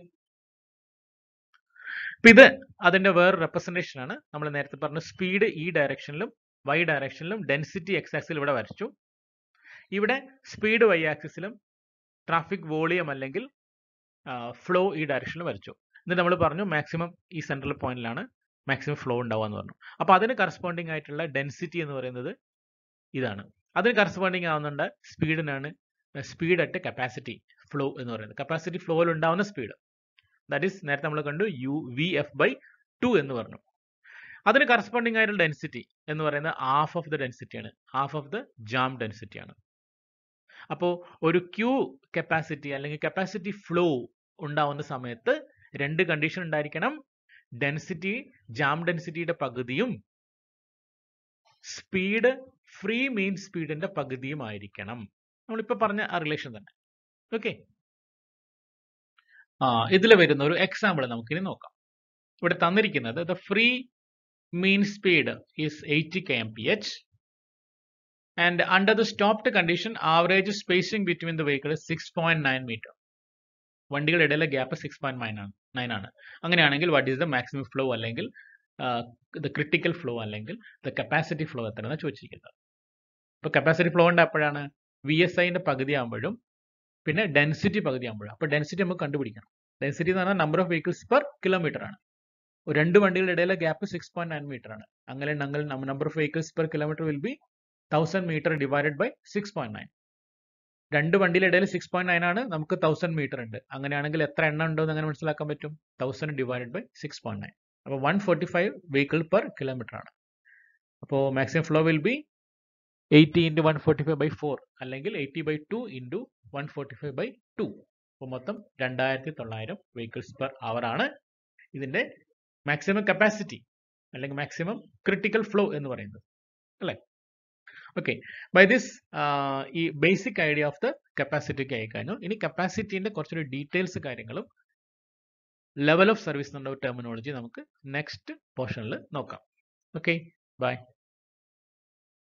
ഇപ്പൊ ഇത് അതിന്റെ വേറെ റെപ്രസെന്റേഷൻ ആണ് നമ്മൾ നേരത്തെ പറഞ്ഞ സ്പീഡ് ഈ ഡയറക്ഷനിലും വൈ ഡയറക്ഷനിലും ഡെൻസിറ്റി എക്സ് ആക്സിൽ ഇവിടെ വരച്ചു ഇവിടെ സ്പീഡ് വൈ ആക്സിസിലും ട്രാഫിക് വോളിയം അല്ലെങ്കിൽ ഫ്ലോ ഈ ഡയറക്ഷനിൽ വരച്ചു എന്നിട്ട് നമ്മൾ പറഞ്ഞു മാക്സിമം ഈ സെൻട്രൽ പോയിന്റിലാണ് മാക്സിമം ഫ്ലോ ഉണ്ടാവുക എന്ന് പറഞ്ഞു അപ്പോൾ അതിന് കറസ്പോണ്ടിങ് ആയിട്ടുള്ള ഡെൻസിറ്റി എന്ന് പറയുന്നത് ഇതാണ് അതിന് കറസ്പോണ്ടിങ് ആവുന്നുണ്ട് സ്പീഡിനാണ് സ്പീഡ് അറ്റ് കപ്പാസിറ്റി ഫ്ലോ എന്ന് പറയുന്നത് കപ്പാസിറ്റി ഫ്ലോയിൽ ഉണ്ടാവുന്ന സ്പീഡ് ദാറ്റ് ഈസ് നേരത്തെ നമ്മൾ കണ്ടു u v f by two എന്ന് പറഞ്ഞു അതിന് കറസ്പോണ്ടിങ് ആയിട്ടുള്ള ഡെൻസിറ്റി എന്ന് പറയുന്നത് ഹാഫ് ഓഫ് ദ ഡെൻസിറ്റി ആണ് half of the jam density ആണ് അപ്പോൾ ഒരു ക്യൂ കപ്പാസിറ്റി അല്ലെങ്കിൽ കപ്പാസിറ്റി ഫ്ലോ ഉണ്ടാവുന്ന സമയത്ത് രണ്ട് കണ്ടീഷൻ ഉണ്ടായിരിക്കണം ഡെൻസിറ്റി ജാം ഡെൻസിറ്റിയുടെ പകുതിയും സ്പീഡ് ഫ്രീ മീൻ സ്പീഡിന്റെ പകുതിയും ആയിരിക്കണം നമ്മളിപ്പോ പറഞ്ഞ ആ റിലേഷൻ തന്നെ ഓക്കെ ആ ഇതിൽ വരുന്ന ഒരു എക്സാമ്പിൾ നമുക്കിനി നോക്കാം ഇവിടെ തന്നിരിക്കുന്നത് the free mean speed is eighty K M P h and under the stopped condition average spacing between the vehicle six point nine metre വണ്ടികളുടെ ഇടയിലെ ഗ്യാപ്പ് സിക്സ് പോയിന്റ് നയൻ ആണ് നയൻ ആണ് അങ്ങനെയാണെങ്കിൽ what is the maximum flow അല്ലെങ്കിൽ the critical flow അല്ലെങ്കിൽ the capacity flow എത്രയെന്ന് ചോദിച്ചിരിക്കുന്നത് ഇപ്പോൾ കപ്പാസിറ്റി ഫ്ലോ ഉണ്ട് എപ്പോഴാണ് വി എസ് ഐൻ്റെ പകുതി ആകുമ്പോഴും പിന്നെ ഡെൻസിറ്റി പകുതി ആകുമ്പോഴും അപ്പോൾ ഡെൻസിറ്റി നമുക്ക് കണ്ടുപിടിക്കണം ഡെൻസിറ്റി എന്ന് പറഞ്ഞാൽ number of vehicles per kilometre ആണ് ഒരു രണ്ട് വണ്ടികളുടെ ഇടയിലെ gap six point nine metre ആണ് അങ്ങനെ ഉണ്ടെങ്കിൽ number of vehicles per kilometre will be thousand metre divided by six point nine രണ്ട് വണ്ടിയുടെ ഇടയിൽ സിക്സ് പോയിന്റ് നയൻ ആണ് നമുക്ക് തൗസൻഡ് മീറ്റർ ഉണ്ട് അങ്ങനെയാണെങ്കിൽ എത്ര എണ്ണം ഉണ്ടോ എന്ന് അങ്ങനെ മനസ്സിലാക്കാൻ പറ്റും thousand divided by six point nine അപ്പോൾ one forty five vehicle per kilometre ആണ് അപ്പോൾ maximum flow will be eighty into one forty five by four അല്ലെങ്കിൽ eighty by two into one forty five by two അപ്പോൾ മൊത്തം രണ്ടായിരത്തി തൊള്ളായിരം vehicles per hour ആണ് ഇതിൻ്റെ മാക്സിമം കപ്പാസിറ്റി അല്ലെങ്കിൽ മാക്സിമം ക്രിട്ടിക്കൽ ഫ്ലോ എന്ന് പറയുന്നത് അല്ലേ ഓക്കെ ബൈ ദിസ് ഈ ബേസിക് ഐഡിയ ഓഫ് ദ കപ്പാസിറ്റിക്ക് ആയി കഴിഞ്ഞു ഇനി കപ്പാസിറ്റീൻ്റെ കുറച്ചൊരു ഡീറ്റെയിൽസ് കാര്യങ്ങളും ലെവൽ ഓഫ് സർവീസ് എന്നുള്ള ടെർമിനോളജി നമുക്ക് നെക്സ്റ്റ് പോർഷനിൽ നോക്കാം ഓക്കെ ബൈ